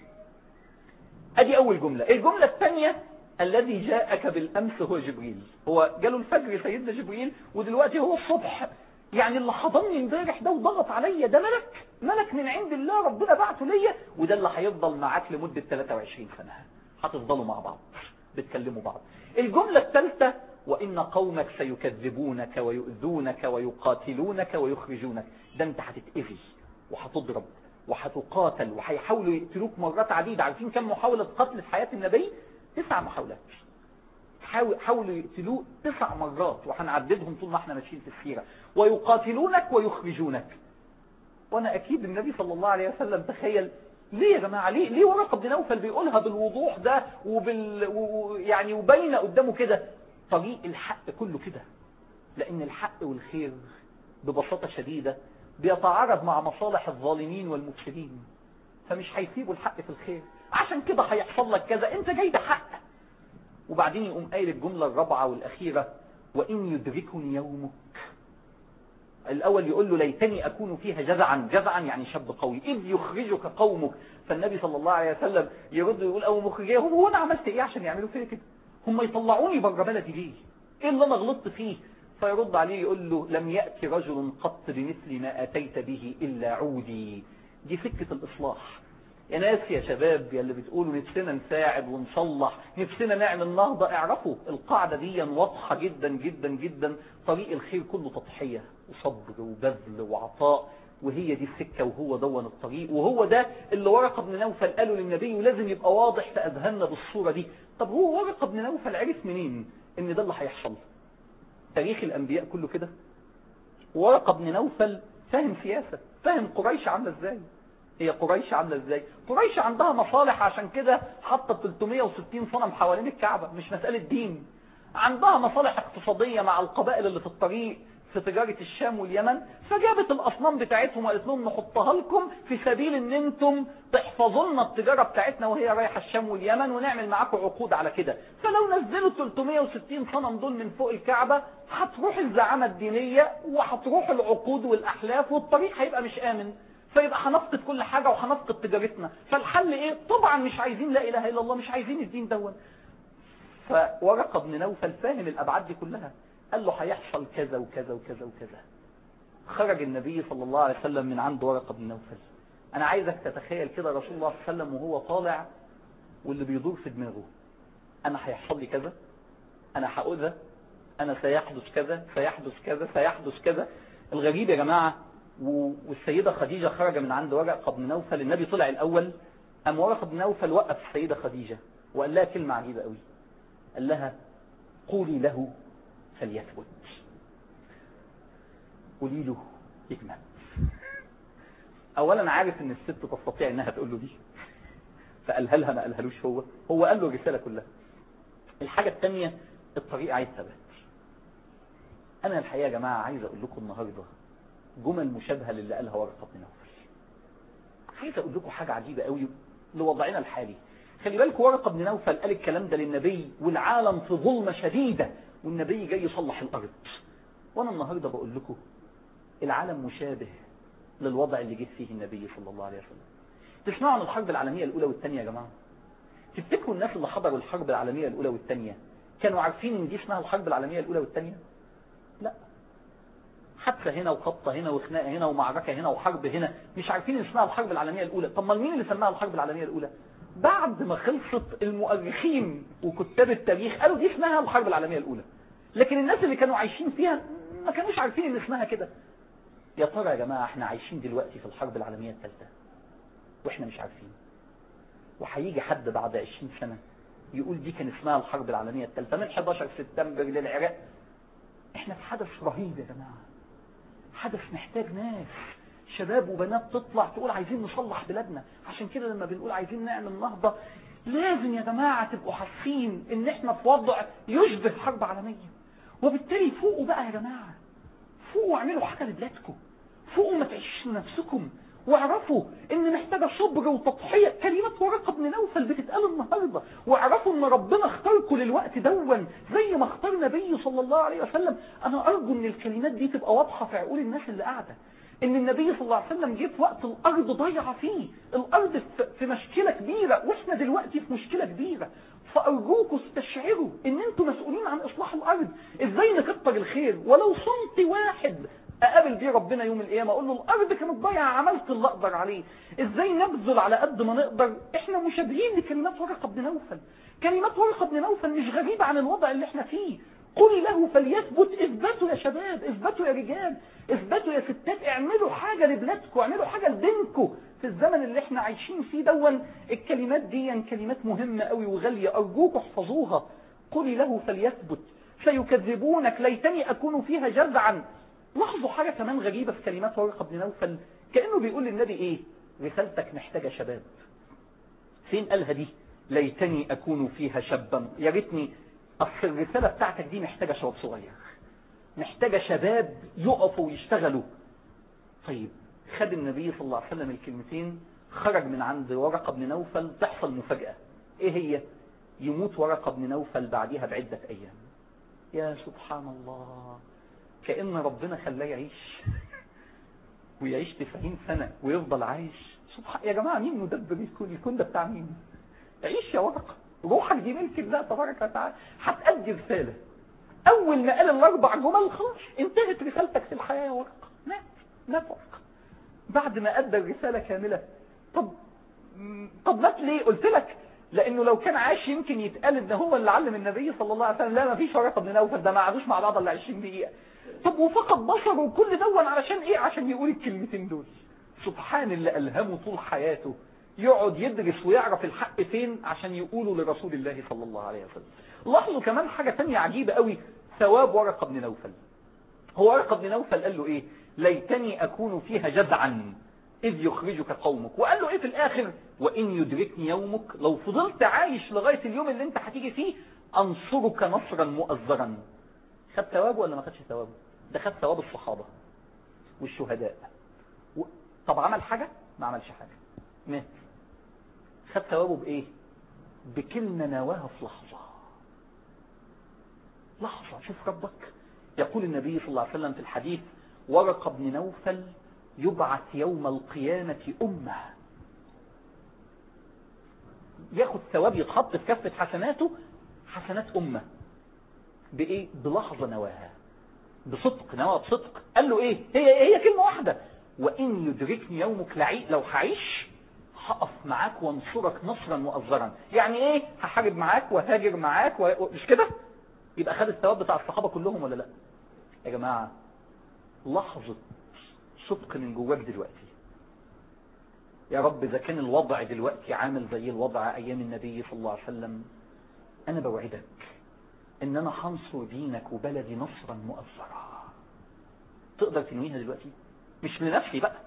ادي اول جملة الجملة الثانية الذي جاءك بالامس هو جبريل هو جاله الفجر سيدنا جبريل ودلوقتي هو الصبح يعني اللي حضني امبارح ده وضغط عليا ده ملك ملك من عند الله ربنا بعته ليا وده اللي هيفضل معاك لمدة 23 سنة هتفضلوا مع بعض بتكلموا بعض الجملة الثالثة وإن قومك سيكذبونك ويؤذونك ويقاتلونك ويخرجونك ده انت هتتأذي وهتضرب وهتقاتل وهيحاولوا يقتلوك مرات عديدة عارفين كم محاولة قتل في حياة النبي تسع محاولات حاولوا يقتلوه تسع مرات وهنعددهم طول ما احنا ماشيين في السيرة ويقاتلونك ويخرجونك وانا اكيد النبي صلى الله عليه وسلم تخيل ليه يا جماعة ليه ليه ورقة بن نوفل بيقولها بالوضوح ده وبال و... يعني وبين قدامه كده طريق الحق كله كده لان الحق والخير ببساطة شديدة بيتعارض مع مصالح الظالمين والمفسدين فمش هيسيبوا الحق في الخير عشان كده هيحصل لك كذا انت جاي ده حق وبعدين يقوم قايل الجملة الرابعة والأخيرة وإن يدركني يومك الأول يقول له ليتني أكون فيها جزعا جزعا يعني شاب قوي إذ يخرجك قومك فالنبي صلى الله عليه وسلم يرد ويقول أو مخرجيهم هو أنا عملت إيه عشان يعملوا فيا كده هم يطلعوني بره بلدي ليه إيه اللي أنا غلطت فيه فيرد عليه يقول له لم يأتي رجل قط بمثل ما أتيت به إلا عودي دي سكة الإصلاح يا ناس يا شباب يا اللي بتقولوا نفسنا نساعد ونصلح نفسنا نعمل نهضة اعرفوا القاعدة دي واضحة جدا جدا جدا طريق الخير كله تضحية وصبر وبذل وعطاء وهي دي السكة وهو دون الطريق وهو ده اللي ورقة بن نوفل قاله للنبي ولازم يبقى واضح في أذهاننا بالصورة دي طب هو ورقة بن نوفل عرف منين ان ده اللي هيحصل تاريخ الأنبياء كله كده ورقة بن نوفل فاهم سياسة فاهم قريش عاملة ازاي هي قريش عاملة ازاي قريش عندها مصالح عشان كده حطت 360 صنم حوالين الكعبة مش مسألة دين عندها مصالح اقتصادية مع القبائل اللي في الطريق في تجارة الشام واليمن فجابت الأصنام بتاعتهم وقالت لهم نحطها لكم في سبيل ان انتم تحفظوا لنا التجارة بتاعتنا وهي رايحة الشام واليمن ونعمل معاكم عقود على كده فلو نزلوا 360 صنم دول من فوق الكعبة هتروح الزعامة الدينية وهتروح العقود والأحلاف والطريق هيبقى مش آمن فيبقى هنفقد كل حاجة وهنفقد تجارتنا فالحل ايه طبعا مش عايزين لا اله الا الله مش عايزين الدين دون فورقة بن نوفل فاهم الابعاد دي كلها قال له هيحصل كذا وكذا وكذا وكذا خرج النبي صلى الله عليه وسلم من عند ورقة بن نوفل انا عايزك تتخيل كده رسول الله صلى الله عليه وسلم وهو طالع واللي بيدور في دماغه انا هيحصل لي كذا انا هأذى انا سيحدث كذا سيحدث كذا سيحدث كذا الغريب يا جماعة والسيدة خديجة خرج من عند ورقة بن نوفل النبي طلع الأول أم ورقة بن نوفل وقف السيدة خديجة وقال لها كلمة عجيبة قوي قال لها قولي له فليثبت قولي له يجمل أولا عارف أن الست تستطيع أنها تقول له دي فقالها لها ما قالهالوش هو هو قال له الرسالة كلها الحاجة الثانية الطريق عايز ثبات أنا الحقيقة يا جماعة عايز أقول لكم النهاردة جمل مشابهة للي قالها ورقة بن نوفل عايز اقول لكم حاجة عجيبة قوي لوضعنا الحالي خلي بالكم ورقة بن نوفل قال الكلام ده للنبي والعالم في ظلمة شديدة والنبي جاي يصلح الارض وانا النهاردة بقول لكم العالم مشابه للوضع اللي جه فيه النبي صلى الله عليه وسلم تسمعوا عن الحرب العالمية الاولى والثانية يا جماعة تفتكروا الناس اللي حضروا الحرب العالمية الاولى والثانية كانوا عارفين ان دي اسمها الحرب العالمية الاولى والثانية لا حادثه هنا وخبطه هنا وخناقه هنا ومعركه هنا وحرب هنا مش عارفين اسمها الحرب العالميه الاولى طب ما مين اللي سماها الحرب العالميه الاولى بعد ما خلصت المؤرخين وكتاب التاريخ قالوا دي اسمها الحرب العالميه الاولى لكن الناس اللي كانوا عايشين فيها ما كانوش عارفين ان اسمها كده يا ترى يا جماعه احنا عايشين دلوقتي في الحرب العالميه الثالثه واحنا مش عارفين وهيجي حد بعد 20 سنه يقول دي كان اسمها الحرب العالميه الثالثه من 11 سبتمبر للعراق احنا في حدث رهيب يا جماعه حدث محتاج ناس شباب وبنات تطلع تقول عايزين نصلح بلادنا عشان كده لما بنقول عايزين نعمل نهضة لازم يا جماعة تبقوا حاسين ان احنا في وضع يشبه حرب عالمية وبالتالي فوقوا بقى يا جماعة فوقوا واعملوا حاجة لبلادكم فوقوا ما تعيشوا نفسكم واعرفوا ان محتاجة صبر وتضحية كلمات ورقة بن نوفل بتتقال النهاردة واعرفوا ان ربنا اختاركم للوقت دون زي ما اختار نبي صلى الله عليه وسلم انا ارجو ان الكلمات دي تبقى واضحة في عقول الناس اللي قاعدة ان النبي صلى الله عليه وسلم جه في وقت الارض ضايعه فيه الارض في مشكلة كبيرة واحنا دلوقتي في مشكلة كبيرة فارجوكم استشعروا ان انتم مسؤولين عن اصلاح الارض ازاي نكتر الخير ولو صمت واحد اقابل بيه ربنا يوم القيامة اقول له الارض كانت ضايعة عملت اللي اقدر عليه ازاي نبذل على قد ما نقدر احنا مشابهين لكلمات ورقة بن نوفل كلمات ورقة بن نوفل مش غريبة عن الوضع اللي احنا فيه قل له فليثبت اثبتوا يا شباب اثبتوا يا رجال اثبتوا يا ستات اعملوا حاجة لبلادكم اعملوا حاجة لدينكم في الزمن اللي احنا عايشين فيه دون الكلمات دي كلمات مهمة قوي وغالية ارجوكم احفظوها قل له فليثبت سيكذبونك ليتني اكون فيها جزعا لاحظوا حاجة كمان غريبة في كلمات ورقة بن نوفل كأنه بيقول للنبي ايه رسالتك محتاجة شباب فين قالها دي ليتني اكون فيها شابا يا ريتني اصل الرسالة بتاعتك دي محتاجة شباب صغير محتاجة شباب يقفوا ويشتغلوا طيب خد النبي صلى الله عليه وسلم الكلمتين خرج من عند ورقة بن نوفل تحصل مفاجأة ايه هي يموت ورقة بن نوفل بعدها بعدة ايام يا سبحان الله كأن ربنا خلاه يعيش ويعيش 90 سنة ويفضل عايش سبحان يا جماعة مين مدبر الكون الكون ده بتاع مين عيش يا ورقة روحك دي ملك الله تبارك وتعالى هتأدي رسالة اول ما قال الاربع جمل خلاص انتهت رسالتك في الحياة يا ورقة مات مات ورقة بعد ما ادى الرسالة كاملة طب طب مات ليه قلت لك لانه لو كان عاش يمكن يتقال ان هو اللي علم النبي صلى الله عليه وسلم لا ما فيش ورقه بن نوفل ده ما قعدوش مع بعض الا 20 دقيقه طب وفقد بصره وكل دون علشان ايه عشان يقول الكلمتين دول سبحان اللي الهمه طول حياته يقعد يدرس ويعرف الحق فين عشان يقوله لرسول الله صلى الله عليه وسلم لاحظوا كمان حاجة تانية عجيبة قوي ثواب ورقة بن نوفل هو ورقة بن نوفل قال له ايه ليتني اكون فيها جزعا إذ يخرجك قومك وقال له إيه في الآخر وإن يدركني يومك لو فضلت عايش لغاية اليوم اللي انت هتيجي فيه أنصرك نصرا مؤزرا خد ثوابه ولا ما خدش ثوابه ده خد ثواب الصحابة والشهداء و... طب عمل حاجة ما عملش حاجة مات خد ثوابه بإيه بكلمة نواها في لحظة لحظة شوف ربك يقول النبي صلى الله عليه وسلم في الحديث ورق بن نوفل يبعث يوم القيامة أمة ياخد ثواب يتحط في كفة حسناته حسنات أمة بإيه بلحظة نواها بصدق نوى بصدق قال له إيه هي هي كلمة واحدة وإن يدركني يومك لعي لو هعيش هقف معاك وانصرك نصرا مؤزرا يعني ايه هحارب معاك وهاجر معاك و... مش كده يبقى خد الثواب بتاع الصحابة كلهم ولا لا يا جماعة لحظة صدق من جواك دلوقتي يا رب إذا كان الوضع دلوقتي عامل زي الوضع أيام النبي صلى الله عليه وسلم أنا بوعدك إن أنا هنصر دينك وبلدي نصرا مؤثرا تقدر تنويها دلوقتي مش لنفسي بقى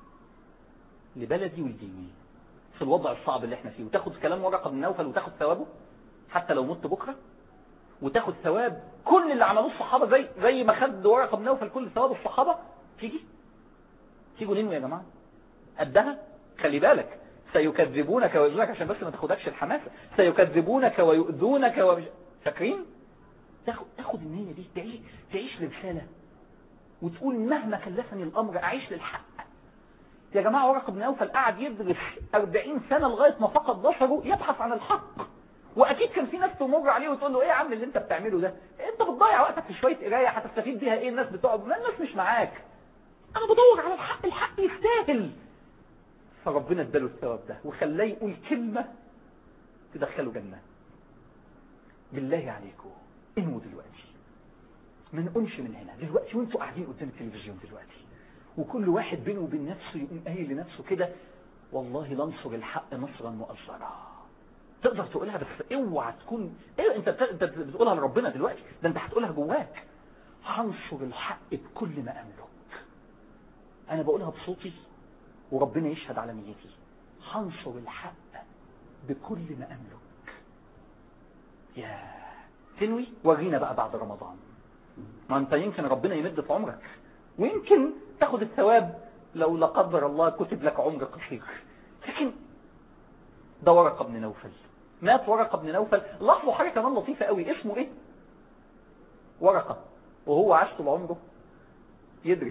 لبلدي ولديني في الوضع الصعب اللي احنا فيه وتاخد كلام ورقة بن نوفل وتاخد ثوابه حتى لو مت بكرة وتاخد ثواب كل اللي عملوه الصحابة زي زي ما خد ورقة بن نوفل كل ثواب الصحابة تيجي تيجوا ننوي يا جماعة قدها خلي بالك سيكذبونك ويؤذونك عشان بس ما تاخدكش الحماسة سيكذبونك ويؤذونك ومش... فاكرين تاخد, تاخد النية دي تعيش, تعيش لرسالة وتقول مهما كلفني الأمر أعيش للحق يا جماعة ورقة بن نوفل قعد يدرس 40 سنة لغاية ما فقد بصره يبحث عن الحق واكيد كان في ناس تمر عليه وتقول له ايه يا عم اللي انت بتعمله ده انت بتضيع وقتك في شويه قرايه هتستفيد بيها ايه الناس بتقعد ما الناس مش معاك انا بدور على الحق الحق يستاهل فربنا اداله الثواب ده وخلاه يقول كلمه تدخله جنه بالله عليكم انموا دلوقتي ما نقومش من هنا دلوقتي وانتوا قاعدين قدام التلفزيون دلوقتي وكل واحد بينه وبين نفسه يقوم قايل لنفسه كده والله لنصر الحق نصرا مؤزرا تقدر تقولها بس اوعى تكون ايه انت انت بتقولها لربنا دلوقتي ده انت هتقولها جواك هنصر الحق بكل ما املك انا بقولها بصوتي وربنا يشهد على نيتي هنصر الحق بكل ما املك يا تنوي ورينا بقى بعد رمضان ما انت يمكن ربنا يمد في عمرك ويمكن تاخد الثواب لو لا قدر الله كتب لك عمر قصير لكن ده ورقة بن نوفل مات ورقة بن نوفل لاحظوا حاجة كمان لطيفة قوي اسمه ايه ورقة وهو عاش طول عمره يدرس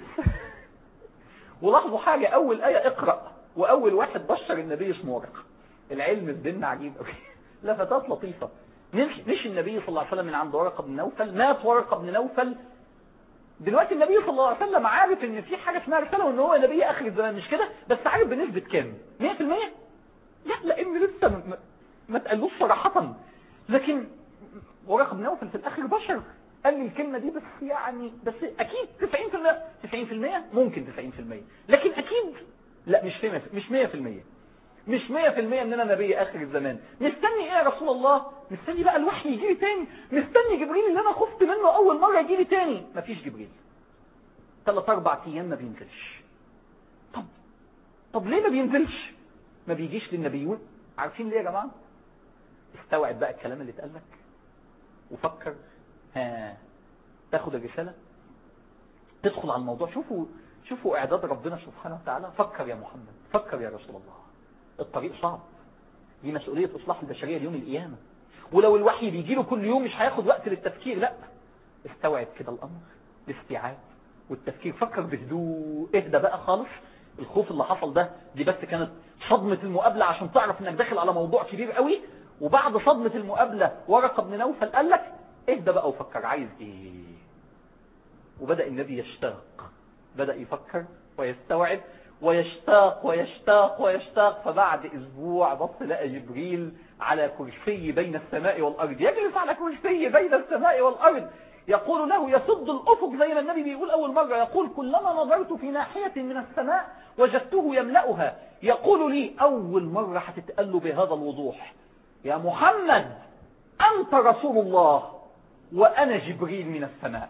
ولاحظوا حاجة اول آية اقرأ واول واحد بشر النبي اسمه ورقة العلم في ديننا عجيب قوي لفتات لطيفة مش, مش النبي صلى الله عليه وسلم من عند ورقة بن نوفل مات ورقة بن نوفل دلوقتي النبي صلى الله عليه وسلم عارف ان في حاجة اسمها رسالة وان هو نبي اخر الزمان مش كده بس عارف بنسبة كام 100% لا لان لسه ما, ما تقالوش صراحة لكن ورقة بن نوفل في الاخر بشر قال لي الكلمة دي بس يعني بس اكيد 90% 90% ممكن 90% لكن اكيد لا مش 100% مش 100% مش 100% ان انا نبي اخر الزمان مستني ايه يا رسول الله مستني بقى الوحي يجي لي تاني مستني جبريل اللي انا خفت منه اول مرة يجي لي تاني مفيش جبريل ثلاث اربع ايام ما بينزلش طب طب ليه ما بينزلش ما بيجيش للنبيون عارفين ليه يا جماعة استوعب بقى الكلام اللي اتقال لك وفكر ها تاخد الرسالة تدخل على الموضوع شوفوا شوفوا اعداد ربنا سبحانه وتعالى فكر يا محمد فكر يا رسول الله الطريق صعب دي مسؤولية اصلاح البشرية اليوم القيامة ولو الوحي بيجي له كل يوم مش هياخد وقت للتفكير لا استوعب كده الامر الاستيعاب والتفكير فكر بهدوء اهدى بقى خالص الخوف اللي حصل ده دي بس كانت صدمة المقابلة عشان تعرف انك داخل على موضوع كبير قوي وبعد صدمة المقابلة ورقة بن نوفل قال لك اهدى بقى وفكر عايز ايه وبدأ النبي يشتاق بدأ يفكر ويستوعب ويشتاق ويشتاق ويشتاق فبعد اسبوع بص لقى جبريل على كرسي بين السماء والارض يجلس على كرسي بين السماء والارض يقول له يسد الافق زي ما النبي بيقول اول مرة يقول كلما نظرت في ناحية من السماء وجدته يملأها يقول لي اول مرة هتتقال له بهذا الوضوح يا محمد انت رسول الله وانا جبريل من السماء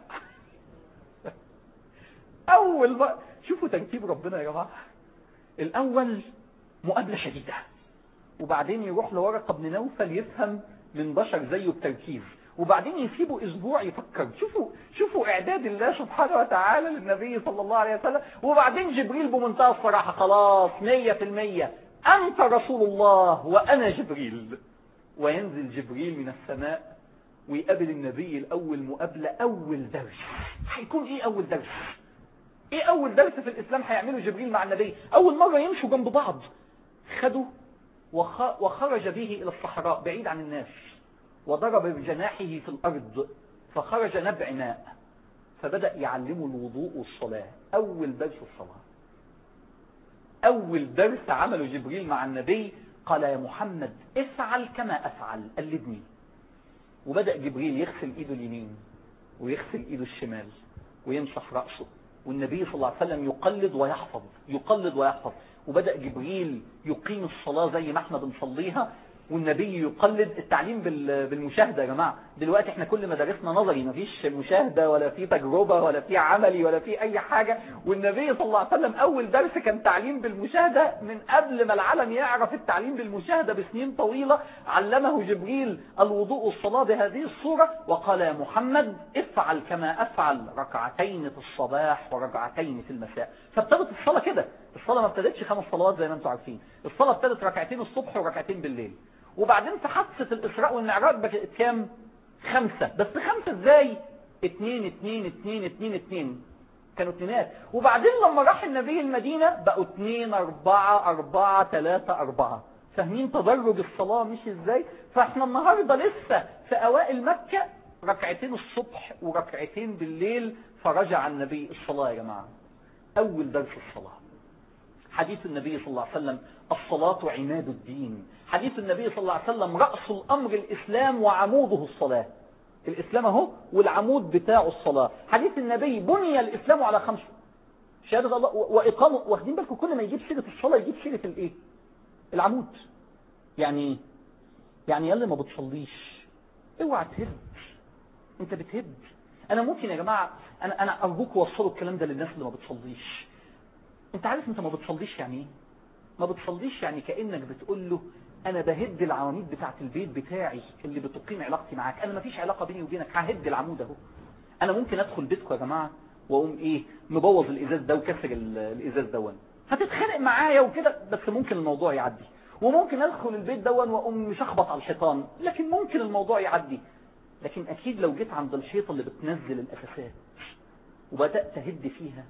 اول مرة شوفوا ترتيب ربنا يا جماعة الاول مقابلة شديدة وبعدين يروح لورقة بن نوفل يفهم من بشر زيه بتركيز وبعدين يسيبوا اسبوع يفكر شوفوا شوفوا اعداد الله سبحانه وتعالى للنبي صلى الله عليه وسلم وبعدين جبريل بمنتهى الصراحة خلاص مية في المية انت رسول الله وانا جبريل وينزل جبريل من السماء ويقابل النبي الاول مقابلة اول درس هيكون ايه اول درس ايه اول درس في الاسلام هيعمله جبريل مع النبي اول مرة يمشوا جنب بعض خدوا وخ... وخرج به الى الصحراء بعيد عن الناس وضرب بجناحه في الارض فخرج نبع ماء فبدأ يعلمه الوضوء والصلاة اول درس الصلاة اول درس عمله جبريل مع النبي قال يا محمد افعل كما افعل قلدني وبدأ جبريل يغسل ايده اليمين ويغسل ايده الشمال ويمسح رأسه والنبي صلى الله عليه وسلم يقلد ويحفظ يقلد ويحفظ وبدأ جبريل يقيم الصلاة زي ما احنا بنصليها والنبي يقلد التعليم بالمشاهدة يا جماعة دلوقتي احنا كل مدارسنا نظري مفيش مشاهدة ولا في تجربة ولا في عملي ولا في اي حاجة والنبي صلى الله عليه وسلم اول درس كان تعليم بالمشاهدة من قبل ما العالم يعرف التعليم بالمشاهدة بسنين طويلة علمه جبريل الوضوء والصلاة بهذه الصورة وقال يا محمد افعل كما افعل ركعتين في الصباح وركعتين في المساء فابتدت الصلاة كده الصلاة ما ابتدتش خمس صلوات زي ما انتم عارفين الصلاة ابتدت ركعتين الصبح وركعتين بالليل وبعدين في حادثة الإسراء والمعراج بقت كام خمسة بس خمسة ازاي اتنين اتنين اتنين اتنين اتنين كانوا اتنينات وبعدين لما راح النبي المدينة بقوا اتنين اربعة اربعة تلاتة اربعة فاهمين تدرج الصلاة مش ازاي فاحنا النهاردة لسه في اوائل مكة ركعتين الصبح وركعتين بالليل فرجع النبي الصلاة يا جماعة اول درس الصلاة حديث النبي صلى الله عليه وسلم الصلاة عماد الدين حديث النبي صلى الله عليه وسلم رأس الأمر الإسلام وعموده الصلاة الإسلام اهو والعمود بتاعه الصلاة حديث النبي بني الإسلام على خمسة شهادة الله وإقامة واخدين بالكم كل ما يجيب سيرة الصلاة يجيب سيرة الإيه العمود يعني يعني يلي ما بتصليش اوعى تهد انت بتهد انا ممكن يا جماعة انا انا ارجوك وصلوا الكلام ده للناس اللي ما بتصليش انت عارف انت ما بتصليش يعني ايه ما بتصليش يعني كأنك بتقول له انا بهد العواميد بتاعت البيت بتاعي اللي بتقيم علاقتي معاك انا ما فيش علاقة بيني وبينك ههد العمود اهو انا ممكن ادخل بيتكم يا جماعة واقوم ايه مبوظ الازاز ده وكسر الازاز دون هتتخانق معايا وكده بس ممكن الموضوع يعدي وممكن ادخل البيت دون واقوم مشخبط على الحيطان لكن ممكن الموضوع يعدي لكن اكيد لو جيت عند الحيطة اللي بتنزل الاساسات وبدأت تهد فيها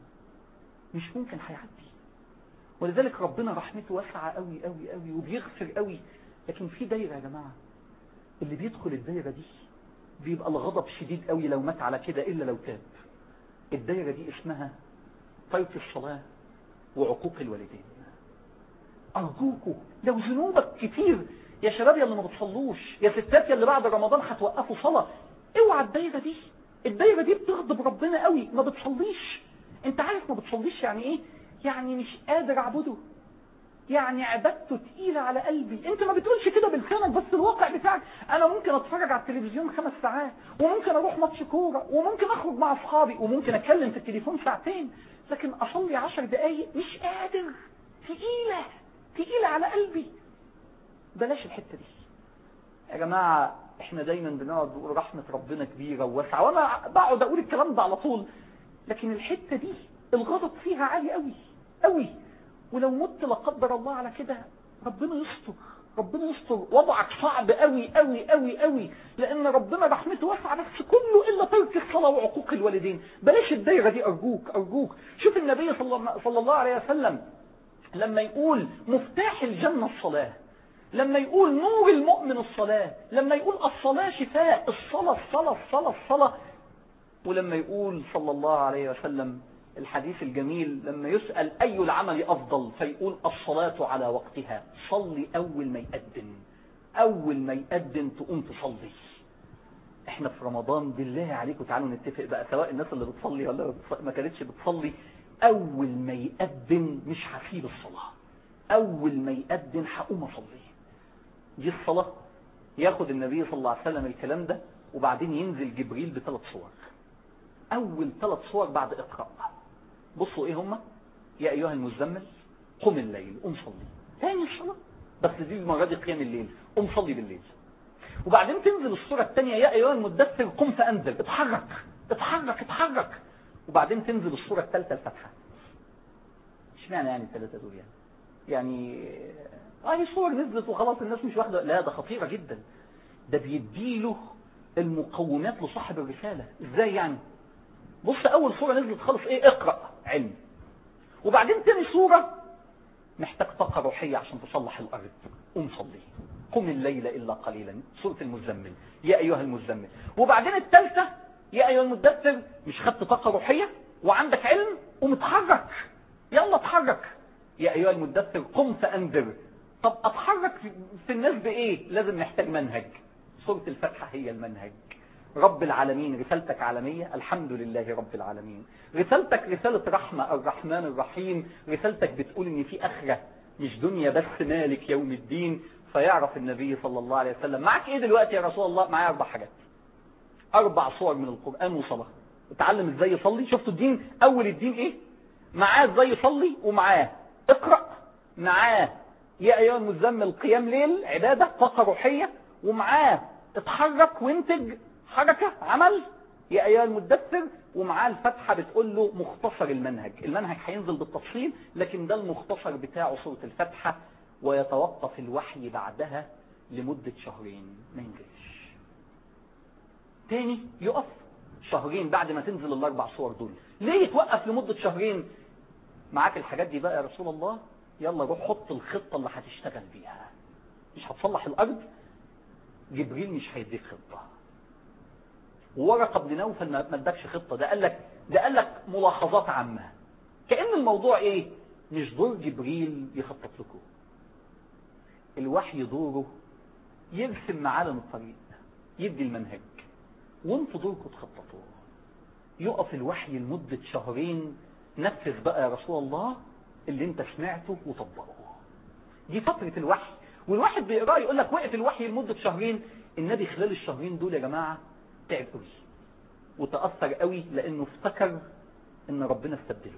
مش ممكن هيعدي ولذلك ربنا رحمته واسعة قوي قوي قوي وبيغفر قوي لكن في دايرة يا جماعة اللي بيدخل الدايرة دي بيبقى الغضب شديد قوي لو مات على كده إلا لو تاب الدايرة دي اسمها ترك الصلاة وعقوق الوالدين أرجوكوا لو ذنوبك كتير يا شباب يا اللي ما بتصلوش يا ستات يا اللي بعد رمضان هتوقفوا صلاة اوعى الدايرة دي الدايرة دي بتغضب ربنا قوي ما بتصليش انت عارف ما بتصليش يعني ايه يعني مش قادر اعبده يعني عبادته تقيلة على قلبي انت ما بتقولش كده بلسانك بس الواقع بتاعك انا ممكن اتفرج على التلفزيون خمس ساعات وممكن اروح ماتش كورة وممكن اخرج مع اصحابي وممكن اتكلم في التليفون ساعتين لكن اصلي عشر دقايق مش قادر تقيلة تقيلة على قلبي بلاش الحتة دي يا جماعة احنا دايما بنقعد نقول رحمة ربنا كبيرة وواسعة وانا بقعد اقول الكلام ده على طول لكن الحتة دي الغضب فيها عالي قوي قوي ولو مت لا قدر الله على كده ربنا يستر ربنا يستر وضعك صعب قوي قوي قوي قوي لان ربنا رحمته واسعه بس كله الا ترك الصلاه وعقوق الوالدين بلاش الدايره دي ارجوك ارجوك شوف النبي صلى الله عليه وسلم لما يقول مفتاح الجنه الصلاه لما يقول نور المؤمن الصلاة لما يقول الصلاة شفاء الصلاة الصلاة الصلاة الصلاة ولما يقول صلى الله عليه وسلم الحديث الجميل لما يسأل أي العمل أفضل فيقول الصلاة على وقتها صلي أول ما يقدم أول ما يقدم تقوم تصلي احنا في رمضان بالله عليكم تعالوا نتفق بقى سواء الناس اللي بتصلي ولا ما كانتش بتصلي أول ما يقدم مش هسيب الصلاة أول ما يقدم هقوم أصلي دي الصلاة ياخد النبي صلى الله عليه وسلم الكلام ده وبعدين ينزل جبريل بثلاث صور أول ثلاث صور بعد إقراء بصوا إيه هما يا أيها المزمل قم الليل قم صلي تاني الصلاة بس دي المرة دي قيام الليل قم صلي بالليل وبعدين تنزل الصورة الثانية يا أيها المدثر قم فأنزل اتحرك اتحرك اتحرك وبعدين تنزل الصورة الثالثة الفتحة اشمعنى يعني الثلاثة دول يعني يعني اه هي صور نزلت وخلاص الناس مش واخده لا ده خطيرة جدا ده بيديله المقومات لصاحب الرسالة ازاي يعني بص اول صورة نزلت خالص ايه اقرأ علم وبعدين تاني صورة محتاج طاقة روحية عشان تصلح الارض قم صلي قم الليل الا قليلا سورة المزمل يا ايها المزمل وبعدين الثالثة يا ايها المدثر مش خدت طاقة روحية وعندك علم ومتحرك يلا اتحرك يا ايها المدثر قم فانذر طب اتحرك في الناس بايه لازم نحتاج منهج سورة الفتحة هي المنهج رب العالمين رسالتك عالمية الحمد لله رب العالمين رسالتك رسالة رحمة الرحمن الرحيم رسالتك بتقول ان في اخرة مش دنيا بس مالك يوم الدين فيعرف النبي صلى الله عليه وسلم معك ايه دلوقتي يا رسول الله معايا اربع حاجات اربع صور من القرآن وصلاة اتعلم ازاي يصلي شفتوا الدين اول الدين ايه معاه ازاي يصلي ومعاه اقرأ معاه يا ايها المزمل قيام ليل عبادة طاقة روحية ومعاه اتحرك وانتج حركة عمل يا ايها المدثر ومعاه الفتحة بتقول له مختصر المنهج المنهج هينزل بالتفصيل لكن ده المختصر بتاعه سورة الفتحة ويتوقف الوحي بعدها لمدة شهرين ما ينزلش تاني يقف شهرين بعد ما تنزل الاربع صور دول ليه يتوقف لمدة شهرين معاك الحاجات دي بقى يا رسول الله يلا روح حط الخطة اللي هتشتغل بيها مش هتصلح الارض جبريل مش هيديك خطة وورقة بن نوفل ما ادكش خطة ده قال لك ده قال لك ملاحظات عامة كأن الموضوع ايه مش دور جبريل يخطط لكم الوحي دوره يرسم معالم الطريق يدي المنهج وانتوا دوركم تخططوه يقف الوحي لمدة شهرين نفذ بقى يا رسول الله اللي انت سمعته وطبقه دي فترة الوحي والواحد بيقرأ يقول لك وقف الوحي لمدة شهرين النبي خلال الشهرين دول يا جماعة تعب قوي وتأثر قوي لانه افتكر ان ربنا استبدله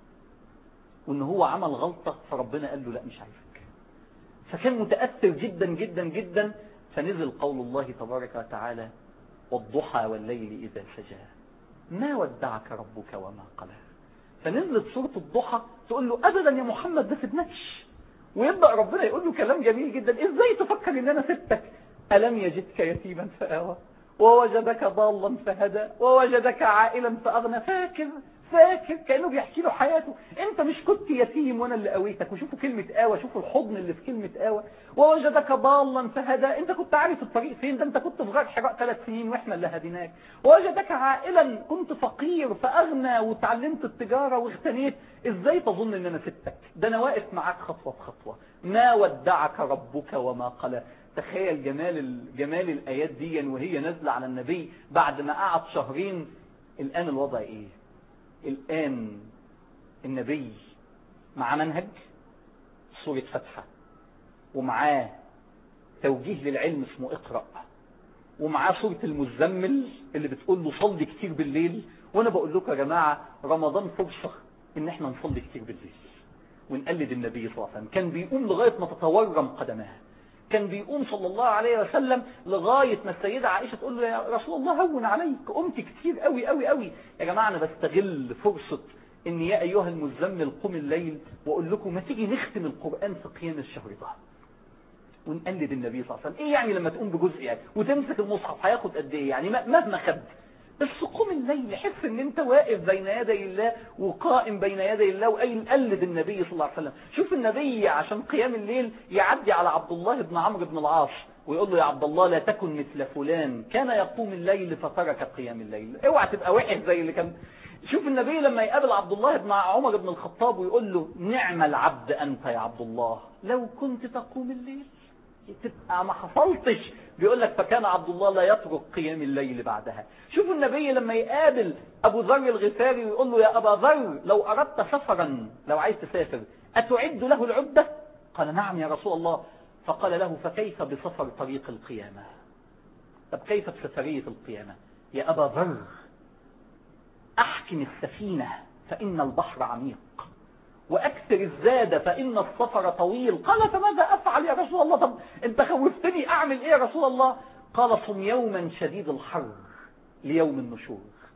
وان هو عمل غلطة فربنا قال له لا مش عايزك فكان متأثر جدا جدا جدا فنزل قول الله تبارك وتعالى والضحى والليل إذا سجى ما ودعك ربك وما قلى فنزلت سورة الضحى تقول له أبدا يا محمد ما سبناكش ويبدأ ربنا يقول له كلام جميل جدا ازاي تفكر ان انا سبتك ألم يجدك يتيما فآوى ووجدك ضالا فهدى ووجدك عائلا فأغنى فاكر فاكر كأنه بيحكي له حياته انت مش كنت يتيم وانا اللي قويتك وشوفوا كلمة آوى شوفوا الحضن اللي في كلمة آوى ووجدك ضالا فهدى انت كنت عارف الطريق فين ده انت كنت في غار حراء ثلاث سنين واحنا اللي هديناك ووجدك عائلا كنت فقير فأغنى وتعلمت التجارة واغتنيت ازاي تظن ان انا سبتك ده انا واقف معاك خطوة بخطوة ما ودعك ربك وما قلى تخيل جمال جمال الآيات دي وهي نازلة على النبي بعد ما قعد شهرين الآن الوضع ايه الآن النبي مع منهج سورة فتحة ومعاه توجيه للعلم اسمه اقرأ ومعاه سورة المزمل اللي بتقول له صلي كتير بالليل وانا بقول لكم يا جماعة رمضان فرصة ان احنا نصلي كتير بالليل ونقلد النبي صلى الله عليه وسلم كان بيقوم لغاية ما تتورم قدماه كان بيقوم صلى الله عليه وسلم لغاية ما السيدة عائشة تقول له يا رسول الله هون عليك قمت كتير قوي قوي قوي يا جماعة أنا بستغل فرصة إن يا أيها المزمل قم الليل وأقول لكم ما تيجي نختم القرآن في قيام الشهر ده ونقلد النبي صلى الله عليه وسلم إيه يعني لما تقوم بجزء يعني وتمسك المصحف هياخد قد إيه يعني مهما خد بس قوم الليل حس ان انت واقف بين يدي الله وقائم بين يدي الله وقلد النبي صلى الله عليه وسلم شوف النبي عشان قيام الليل يعدي على عبد الله بن عمرو بن العاص ويقول له يا عبد الله لا تكن مثل فلان كان يقوم الليل فترك قيام الليل اوعى تبقى وحش زي اللي كان شوف النبي لما يقابل عبد الله بن عمر بن الخطاب ويقول له نعم العبد انت يا عبد الله لو كنت تقوم الليل تبقى ما حصلتش بيقول لك فكان عبد الله لا يترك قيام الليل بعدها شوف النبي لما يقابل ابو ذر الغفاري ويقول له يا ابا ذر لو اردت سفرا لو عايز تسافر اتعد له العدة قال نعم يا رسول الله فقال له فكيف بسفر طريق القيامة طب كيف بسفرية القيامة يا ابا ذر احكم السفينة فان البحر عميق واكثر الزاد فان السفر طويل قال فماذا افعل يا رسول الله طب انت خوفتني اعمل ايه يا رسول الله قال صم يوما شديد الحر ليوم النشور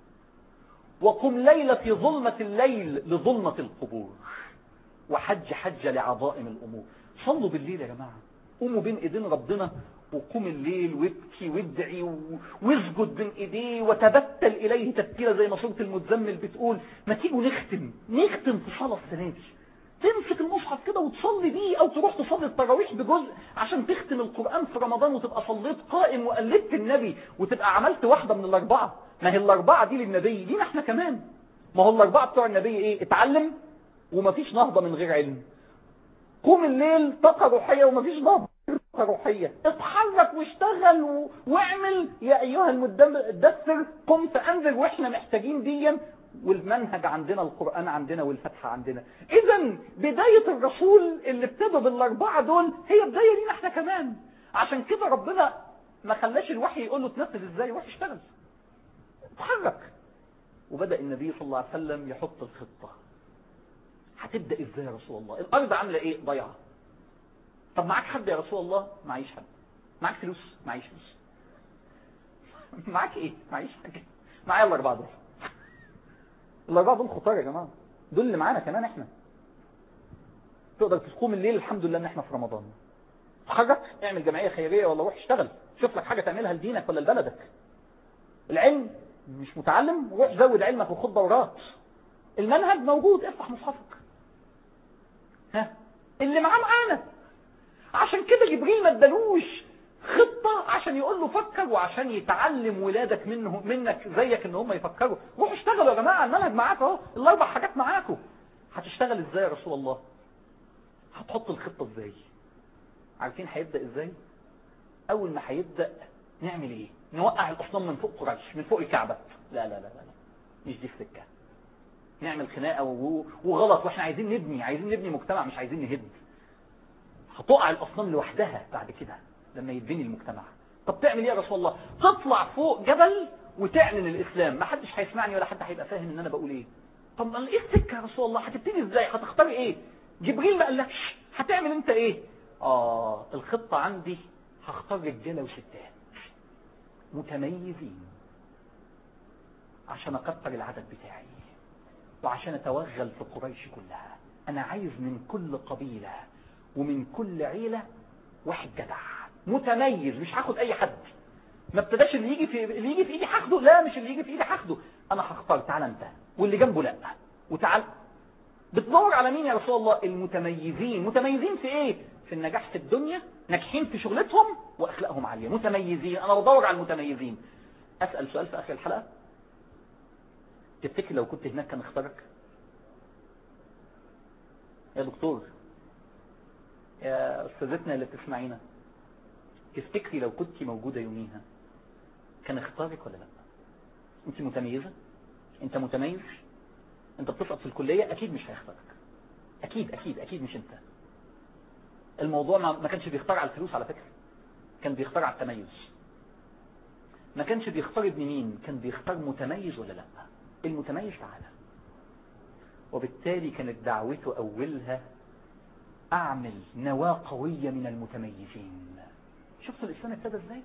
وقم ليلة في ظلمة الليل لظلمة القبور وحج حج لعظائم الامور صلوا بالليل يا جماعة قوموا بين ايدين ربنا وقوم الليل وابكي وادعي واسجد بين ايديه وتبتل اليه تبتيله زي ما سوره المزمل بتقول ما تيجوا نختم نختم في صلاه السنه دي تمسك المصحف كده وتصلي بيه او تروح تصلي التراويح بجزء عشان تختم القران في رمضان وتبقى صليت قائم وقلدت النبي وتبقى عملت واحده من الاربعه ما هي الاربعه دي للنبي لينا احنا كمان ما هو الاربعه بتوع النبي ايه اتعلم ومفيش نهضه من غير علم قوم الليل طاقه روحيه ومفيش نهضه روحية اتحرك واشتغل و... واعمل يا ايها المدثر قم فانذر واحنا محتاجين ديا والمنهج عندنا القرآن عندنا والفتحة عندنا اذا بداية الرسول اللي ابتدوا بالاربعة دول هي بداية لينا احنا كمان عشان كده ربنا ما خلاش الوحي يقول له تنفذ ازاي روح اشتغل اتحرك وبدأ النبي صلى الله عليه وسلم يحط الخطة هتبدأ ازاي يا رسول الله الارض عاملة ايه ضيعة طب معاك حد يا رسول الله معيش حد معاك فلوس معيش فلوس معاك ايه معيش حاجه معايا الاربعه دول الاربعه دول خطار يا جماعه دول اللي معانا كمان احنا تقدر تقوم الليل الحمد لله ان احنا في رمضان اتحرك اعمل جمعيه خيريه ولا روح اشتغل شوف لك حاجه تعملها لدينك ولا لبلدك العلم مش متعلم روح زود علمك وخد دورات المنهج موجود افتح مصحفك ها اللي معاه معانا عشان كده جبريل ما ادالوش خطة عشان يقول له فكر وعشان يتعلم ولادك منه منك زيك ان هم يفكروا روحوا اشتغلوا يا جماعة المنهج معاك اهو الاربع حاجات معاكم هتشتغل ازاي يا رسول الله هتحط الخطة ازاي عارفين هيبدأ ازاي اول ما هيبدأ نعمل ايه نوقع الاصنام من فوق قريش من فوق الكعبة لا لا لا لا مش دي السكة نعمل خناقة وغلط واحنا عايزين نبني عايزين نبني مجتمع مش عايزين نهد هتقع الأصنام لوحدها بعد كده لما يتبني المجتمع طب تعمل ايه يا رسول الله تطلع فوق جبل وتعلن الإسلام ما حدش هيسمعني ولا حد هيبقى فاهم ان انا بقول ايه طب ايه السكة يا رسول الله هتبتدي ازاي هتختار ايه جبريل ما قالكش هتعمل انت ايه اه الخطة عندي هختار رجاله وستات متميزين عشان اكتر العدد بتاعي وعشان اتوغل في قريش كلها انا عايز من كل قبيلة ومن كل عيلة واحد جدع متميز مش هاخد اي حد ما ابتداش اللي يجي في اللي يجي في ايدي هاخده لا مش اللي يجي في ايدي هاخده انا هختار تعال انت واللي جنبه لا وتعال بتدور على مين يا رسول الله المتميزين متميزين في ايه في النجاح في الدنيا ناجحين في شغلتهم واخلاقهم عاليه متميزين انا بدور على المتميزين اسال سؤال في اخر الحلقه تفتكر لو كنت هناك كان اختارك يا دكتور يا استاذتنا اللي بتسمعينا تفتكري لو كنت موجودة يوميها كان اختارك ولا لا انت متميزة انت متميز انت بتسقط في الكلية اكيد مش هيختارك اكيد اكيد اكيد مش انت الموضوع ما كانش بيختار على الفلوس على فكرة كان بيختار على التميز ما كانش بيختار ابن مين كان بيختار متميز ولا لا المتميز تعالى وبالتالي كانت دعوته اولها اعمل نواة قوية من المتميزين شفتوا الاسلام ابتدى ازاي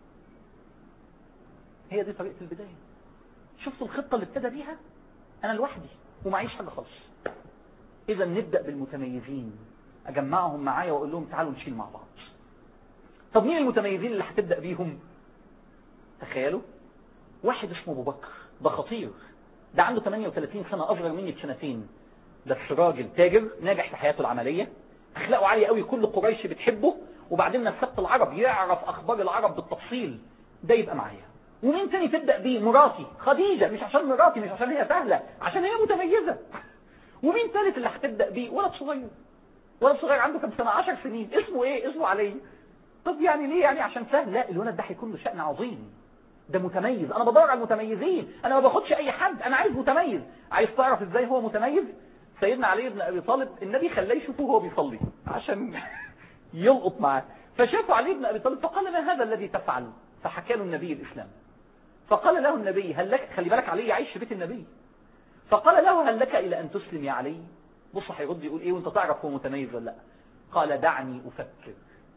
هي دي طريقة البداية شفتوا الخطة اللي ابتدى بيها انا لوحدي ومعيش حاجة خالص اذا نبدأ بالمتميزين اجمعهم معايا واقول لهم تعالوا نشيل مع بعض طب مين المتميزين اللي هتبدأ بيهم تخيلوا واحد اسمه ابو بكر ده خطير ده عنده 38 سنة اصغر مني بسنتين بس راجل تاجر ناجح في حياته العملية اخلاقه عالية قوي كل قريش بتحبه وبعدين نسبت العرب يعرف اخبار العرب بالتفصيل ده يبقى معايا ومين تاني تبدأ بيه مراتي خديجة مش عشان مراتي مش عشان هي سهلة عشان هي متميزة ومين ثالث اللي هتبدأ بيه ولد صغير ولد صغير عنده كم سنة 10 سنين اسمه ايه اسمه علي طب يعني ليه يعني عشان سهل لا الولد ده هيكون له شأن عظيم ده متميز انا بدور على المتميزين انا ما باخدش اي حد انا عايز متميز عايز تعرف ازاي هو متميز سيدنا علي بن ابي طالب النبي خلاه يشوفه وهو بيصلي عشان يلقط معاه فشافوا علي بن ابي طالب فقال ما هذا الذي تفعل فحكى له النبي الاسلام فقال له النبي هل لك خلي بالك علي يعيش في بيت النبي فقال له هل لك الى ان تسلم يا علي بص هيرد يقول ايه وانت تعرف هو متميز ولا لا قال دعني افكر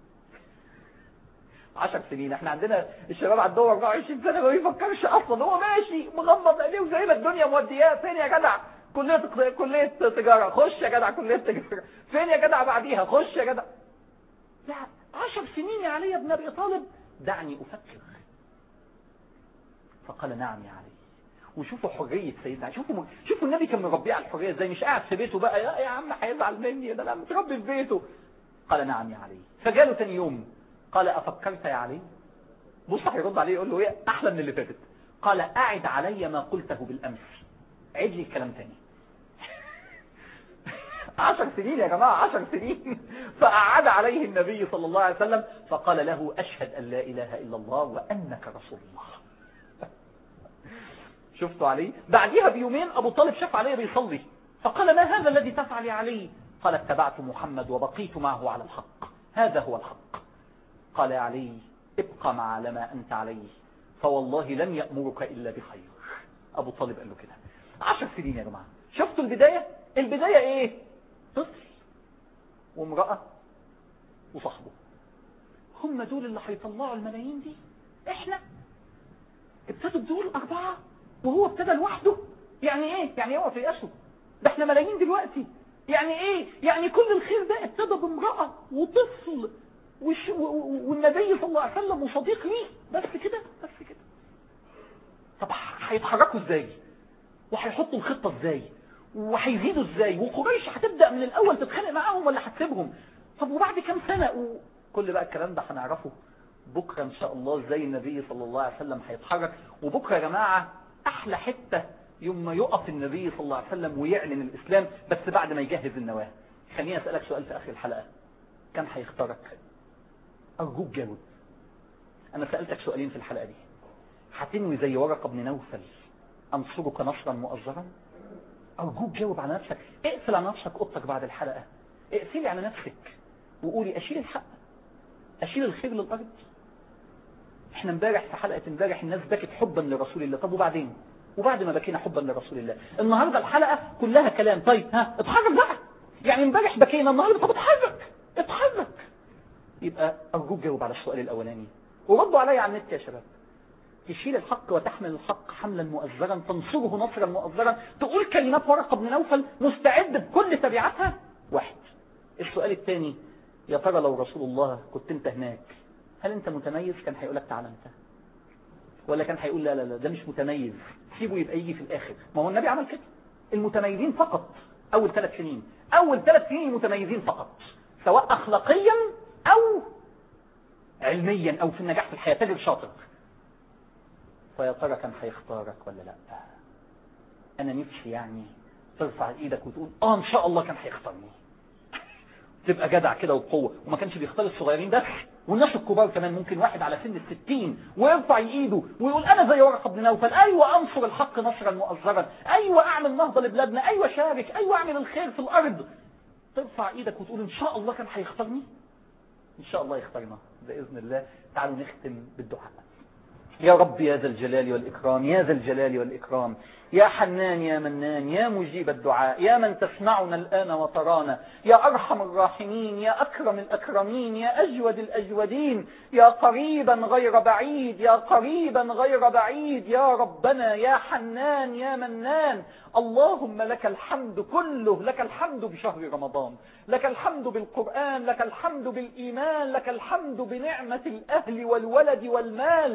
عشر سنين احنا عندنا الشباب عندهم 24 سنة ما بيفكرش اصلا هو ماشي مغمض عينيه وزي ما الدنيا مودياه فين يا جدع كلية كلية تجارة خش يا جدع كلية تجارة فين يا جدع بعديها خش يا جدع لا عشر سنين يا علي بن ابي طالب دعني افكر فقال نعم يا علي وشوفوا حرية سيدنا شوفوا شوفوا النبي كان مربيه على الحرية ازاي مش قاعد في بيته بقى يا, يا عم هيزعل مني ده انا متربي في بيته قال نعم يا علي فجاله تاني يوم قال افكرت يا علي بص هيرد عليه يقول له ايه احلى من اللي فاتت قال اعد علي ما قلته بالامس عيد لي الكلام تاني عشر سنين يا جماعة عشر سنين فأعاد عليه النبي صلى الله عليه وسلم فقال له أشهد أن لا إله إلا الله وأنك رسول الله شفتوا علي بعدها بيومين أبو طالب شاف علي بيصلي فقال ما هذا الذي تفعل يا علي قال اتبعت محمد وبقيت معه على الحق هذا هو الحق قال يا علي ابقى مع على ما أنت عليه فوالله لن يأمرك إلا بخير أبو طالب قال له كده عشر سنين يا جماعة شفتوا البداية البداية ايه طفل وامرأة وصاحبه هم دول اللي هيطلعوا الملايين دي احنا ابتدوا بدول اربعة وهو ابتدى لوحده يعني ايه يعني هو في اسه ده احنا ملايين دلوقتي يعني ايه يعني كل الخير ده ابتدى بامرأة وطفل وش والنبي صلى الله عليه وسلم وصديق ليه بس كده بس كده طب هيتحركوا ازاي وهيحطوا الخطة ازاي وهيزيدوا ازاي وقريش هتبدأ من الاول تتخانق معاهم ولا هتسيبهم طب وبعد كام سنة وكل بقى الكلام ده هنعرفه بكرة ان شاء الله ازاي النبي صلى الله عليه وسلم هيتحرك وبكرة يا جماعة احلى حتة يوم ما يقف النبي صلى الله عليه وسلم ويعلن الاسلام بس بعد ما يجهز النواة خليني اسألك سؤال في اخر الحلقة كم هيختارك ارجوك جاوب انا سألتك سؤالين في الحلقة دي هتنوي زي ورقة بن نوفل انصرك نصرا مؤزرا ارجوك جاوب على نفسك اقفل على نفسك اوضتك بعد الحلقة اقفلي على نفسك وقولي اشيل الحق اشيل الخير للارض احنا امبارح في حلقة امبارح الناس بكت حبا لرسول الله طب وبعدين وبعد ما بكينا حبا لرسول الله النهاردة الحلقة كلها كلام طيب ها اتحرك بقى يعني امبارح بكينا النهاردة طب اتحرك اتحرك يبقى ارجوك جاوب على السؤال الاولاني وردوا عليا على النت يا شباب تشيل الحق وتحمل الحق حملا مؤزرا تنصره نصرا مؤزرا تقول كلمات ورقة بن نوفل مستعد بكل تبعاتها واحد السؤال الثاني يا ترى لو رسول الله كنت انت هناك هل انت متميز كان هيقول لك تعالى انت ولا كان هيقول لا لا لا ده مش متميز سيبه يبقى يجي في الاخر ما هو النبي عمل كده المتميزين فقط اول ثلاث سنين اول ثلاث سنين متميزين فقط سواء اخلاقيا او علميا او في النجاح في الحياة تاجر شاطر فيا ترى كان هيختارك ولا لا انا نفسي يعني ترفع ايدك وتقول اه ان شاء الله كان هيختارني تبقى جدع كده وبقوة وما كانش بيختار الصغيرين بس والناس الكبار كمان ممكن واحد على سن الستين ويرفع ايده ويقول انا زي ورقة بن نوفل ايوه انصر الحق نصرا مؤزرا ايوه اعمل نهضة لبلادنا ايوه شارك ايوه اعمل الخير في الارض ترفع ايدك وتقول ان شاء الله كان هيختارني ان شاء الله يختارنا باذن الله تعالوا نختم بالدعاء يا رب يا ذا الجلال والإكرام يا ذا الجلال والإكرام يا حنان يا منان يا مجيب الدعاء يا من تسمعنا الآن وترانا يا أرحم الراحمين يا أكرم الأكرمين يا أجود الأجودين يا قريبا غير بعيد يا قريبا غير بعيد يا ربنا يا حنان يا منان اللهم لك الحمد كله لك الحمد بشهر رمضان لك الحمد بالقرآن لك الحمد بالإيمان لك الحمد بنعمة الأهل والولد والمال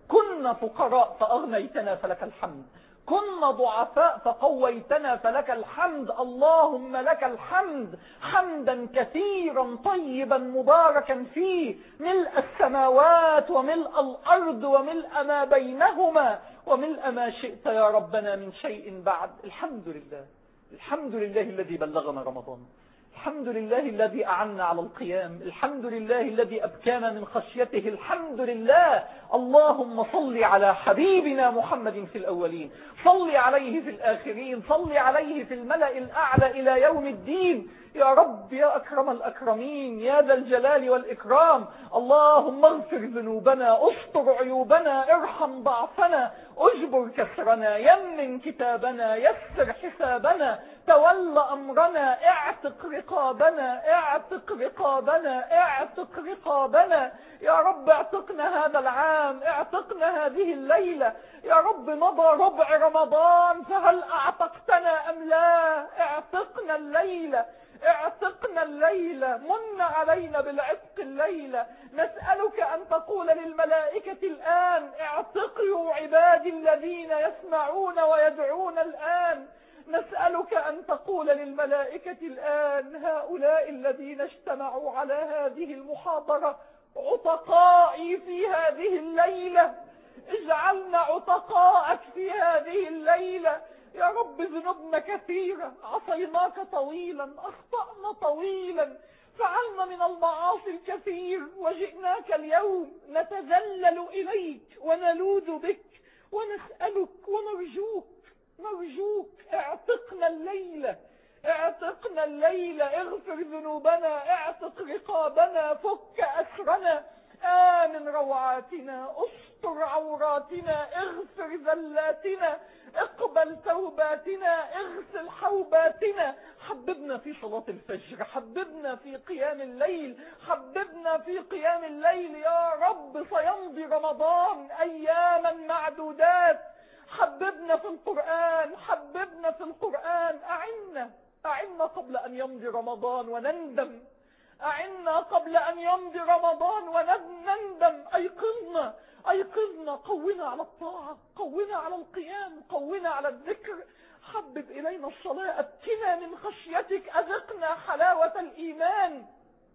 كنا فقراء فأغنيتنا فلك الحمد كنا ضعفاء فقويتنا فلك الحمد اللهم لك الحمد حمدا كثيرا طيبا مباركا فيه ملء السماوات وملء الأرض وملء ما بينهما وملء ما شئت يا ربنا من شيء بعد الحمد لله الحمد لله الذي بلغنا رمضان الحمد لله الذي أعنا على القيام الحمد لله الذي أبكانا من خشيته الحمد لله اللهم صل على حبيبنا محمد في الأولين صل عليه في الآخرين صل عليه في الملأ الأعلى إلى يوم الدين يا رب يا أكرم الأكرمين يا ذا الجلال والإكرام اللهم اغفر ذنوبنا استر عيوبنا ارحم ضعفنا اجبر كسرنا يمن كتابنا يسر حسابنا تول أمرنا اعتق رقابنا اعتق رقابنا اعتق رقابنا يا رب اعتقنا هذا العام اعتقنا هذه الليلة يا رب مضى ربع رمضان فهل اعتقتنا أم لا اعتقنا الليلة اعتقنا الليلة من علينا بالعتق الليلة نسألك أن تقول للملائكة الآن اعتقوا عبادي الذين يسمعون ويدعون الآن نسألك أن تقول للملائكة الآن هؤلاء الذين اجتمعوا على هذه المحاضرة عتقائي في هذه الليلة اجعلنا عتقاءك في هذه الليلة يا رب ذنوبنا كثيرة عصيناك طويلا أخطأنا طويلا فعلنا من المعاصي الكثير وجئناك اليوم نتذلل إليك ونلوذ بك ونسألك ونرجوك نرجوك اعتقنا الليلة اعتقنا الليلة اغفر ذنوبنا اعتق رقابنا فك أسرنا آمن روعاتنا استر عوراتنا اغفر ذلاتنا اقبل توباتنا اغسل حوباتنا حببنا في صلاة الفجر حببنا في قيام الليل حببنا في قيام الليل يا رب سيمضي رمضان اياما معدودات حببنا في القرآن حببنا في القرآن أعنا أعنا قبل أن يمضي رمضان ونندم أعنا قبل أن يمضي رمضان ونندم أيقظنا أيقظنا قونا على الطاعة قونا على القيام قونا على الذكر حبب إلينا الصلاة أبكنا من خشيتك أذقنا حلاوة الإيمان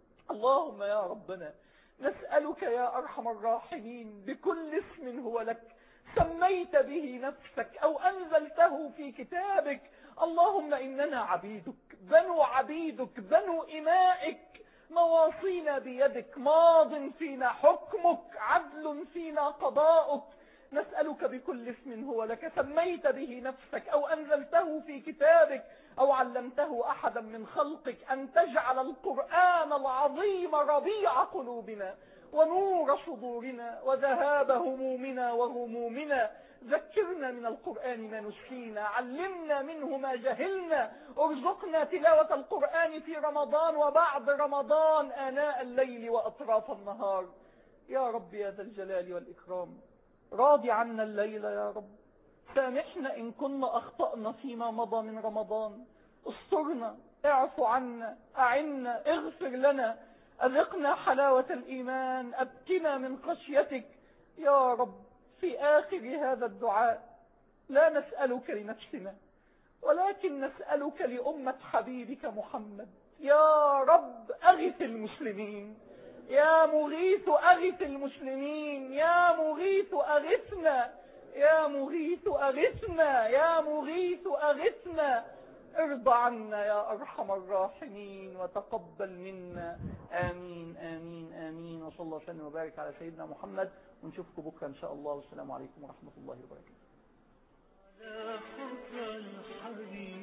اللهم يا ربنا نسألك يا أرحم الراحمين بكل اسم هو لك سميت به نفسك أو أنزلته في كتابك اللهم إننا عبيدك بنو عبيدك بنو إمائك مواصينا بيدك ماض فينا حكمك عدل فينا قضاؤك نسألك بكل اسم هو لك سميت به نفسك أو أنزلته في كتابك أو علمته أحدا من خلقك أن تجعل القرآن العظيم ربيع قلوبنا ونور صدورنا وذهاب همومنا وغمومنا ذكرنا من القرآن ما نسينا علمنا منه ما جهلنا ارزقنا تلاوة القرآن في رمضان وبعد رمضان آناء الليل وأطراف النهار يا رب يا ذا الجلال والإكرام راضي عنا الليلة يا رب سامحنا إن كنا أخطأنا فيما مضى من رمضان استرنا اعف عنا أعنا اغفر لنا أذقنا حلاوة الإيمان أبكنا من خشيتك يا رب في آخر هذا الدعاء لا نسألك لنفسنا ولكن نسألك لأمة حبيبك محمد يا رب أغث المسلمين يا مغيث أغث المسلمين يا مغيث أغثنا يا مغيث أغثنا يا مغيث أغثنا ارض عنا يا أرحم الراحمين وتقبل منا آمين آمين آمين وصلى الله وسلم وبارك على سيدنا محمد ونشوفكم بكرة إن شاء الله والسلام عليكم ورحمة الله وبركاته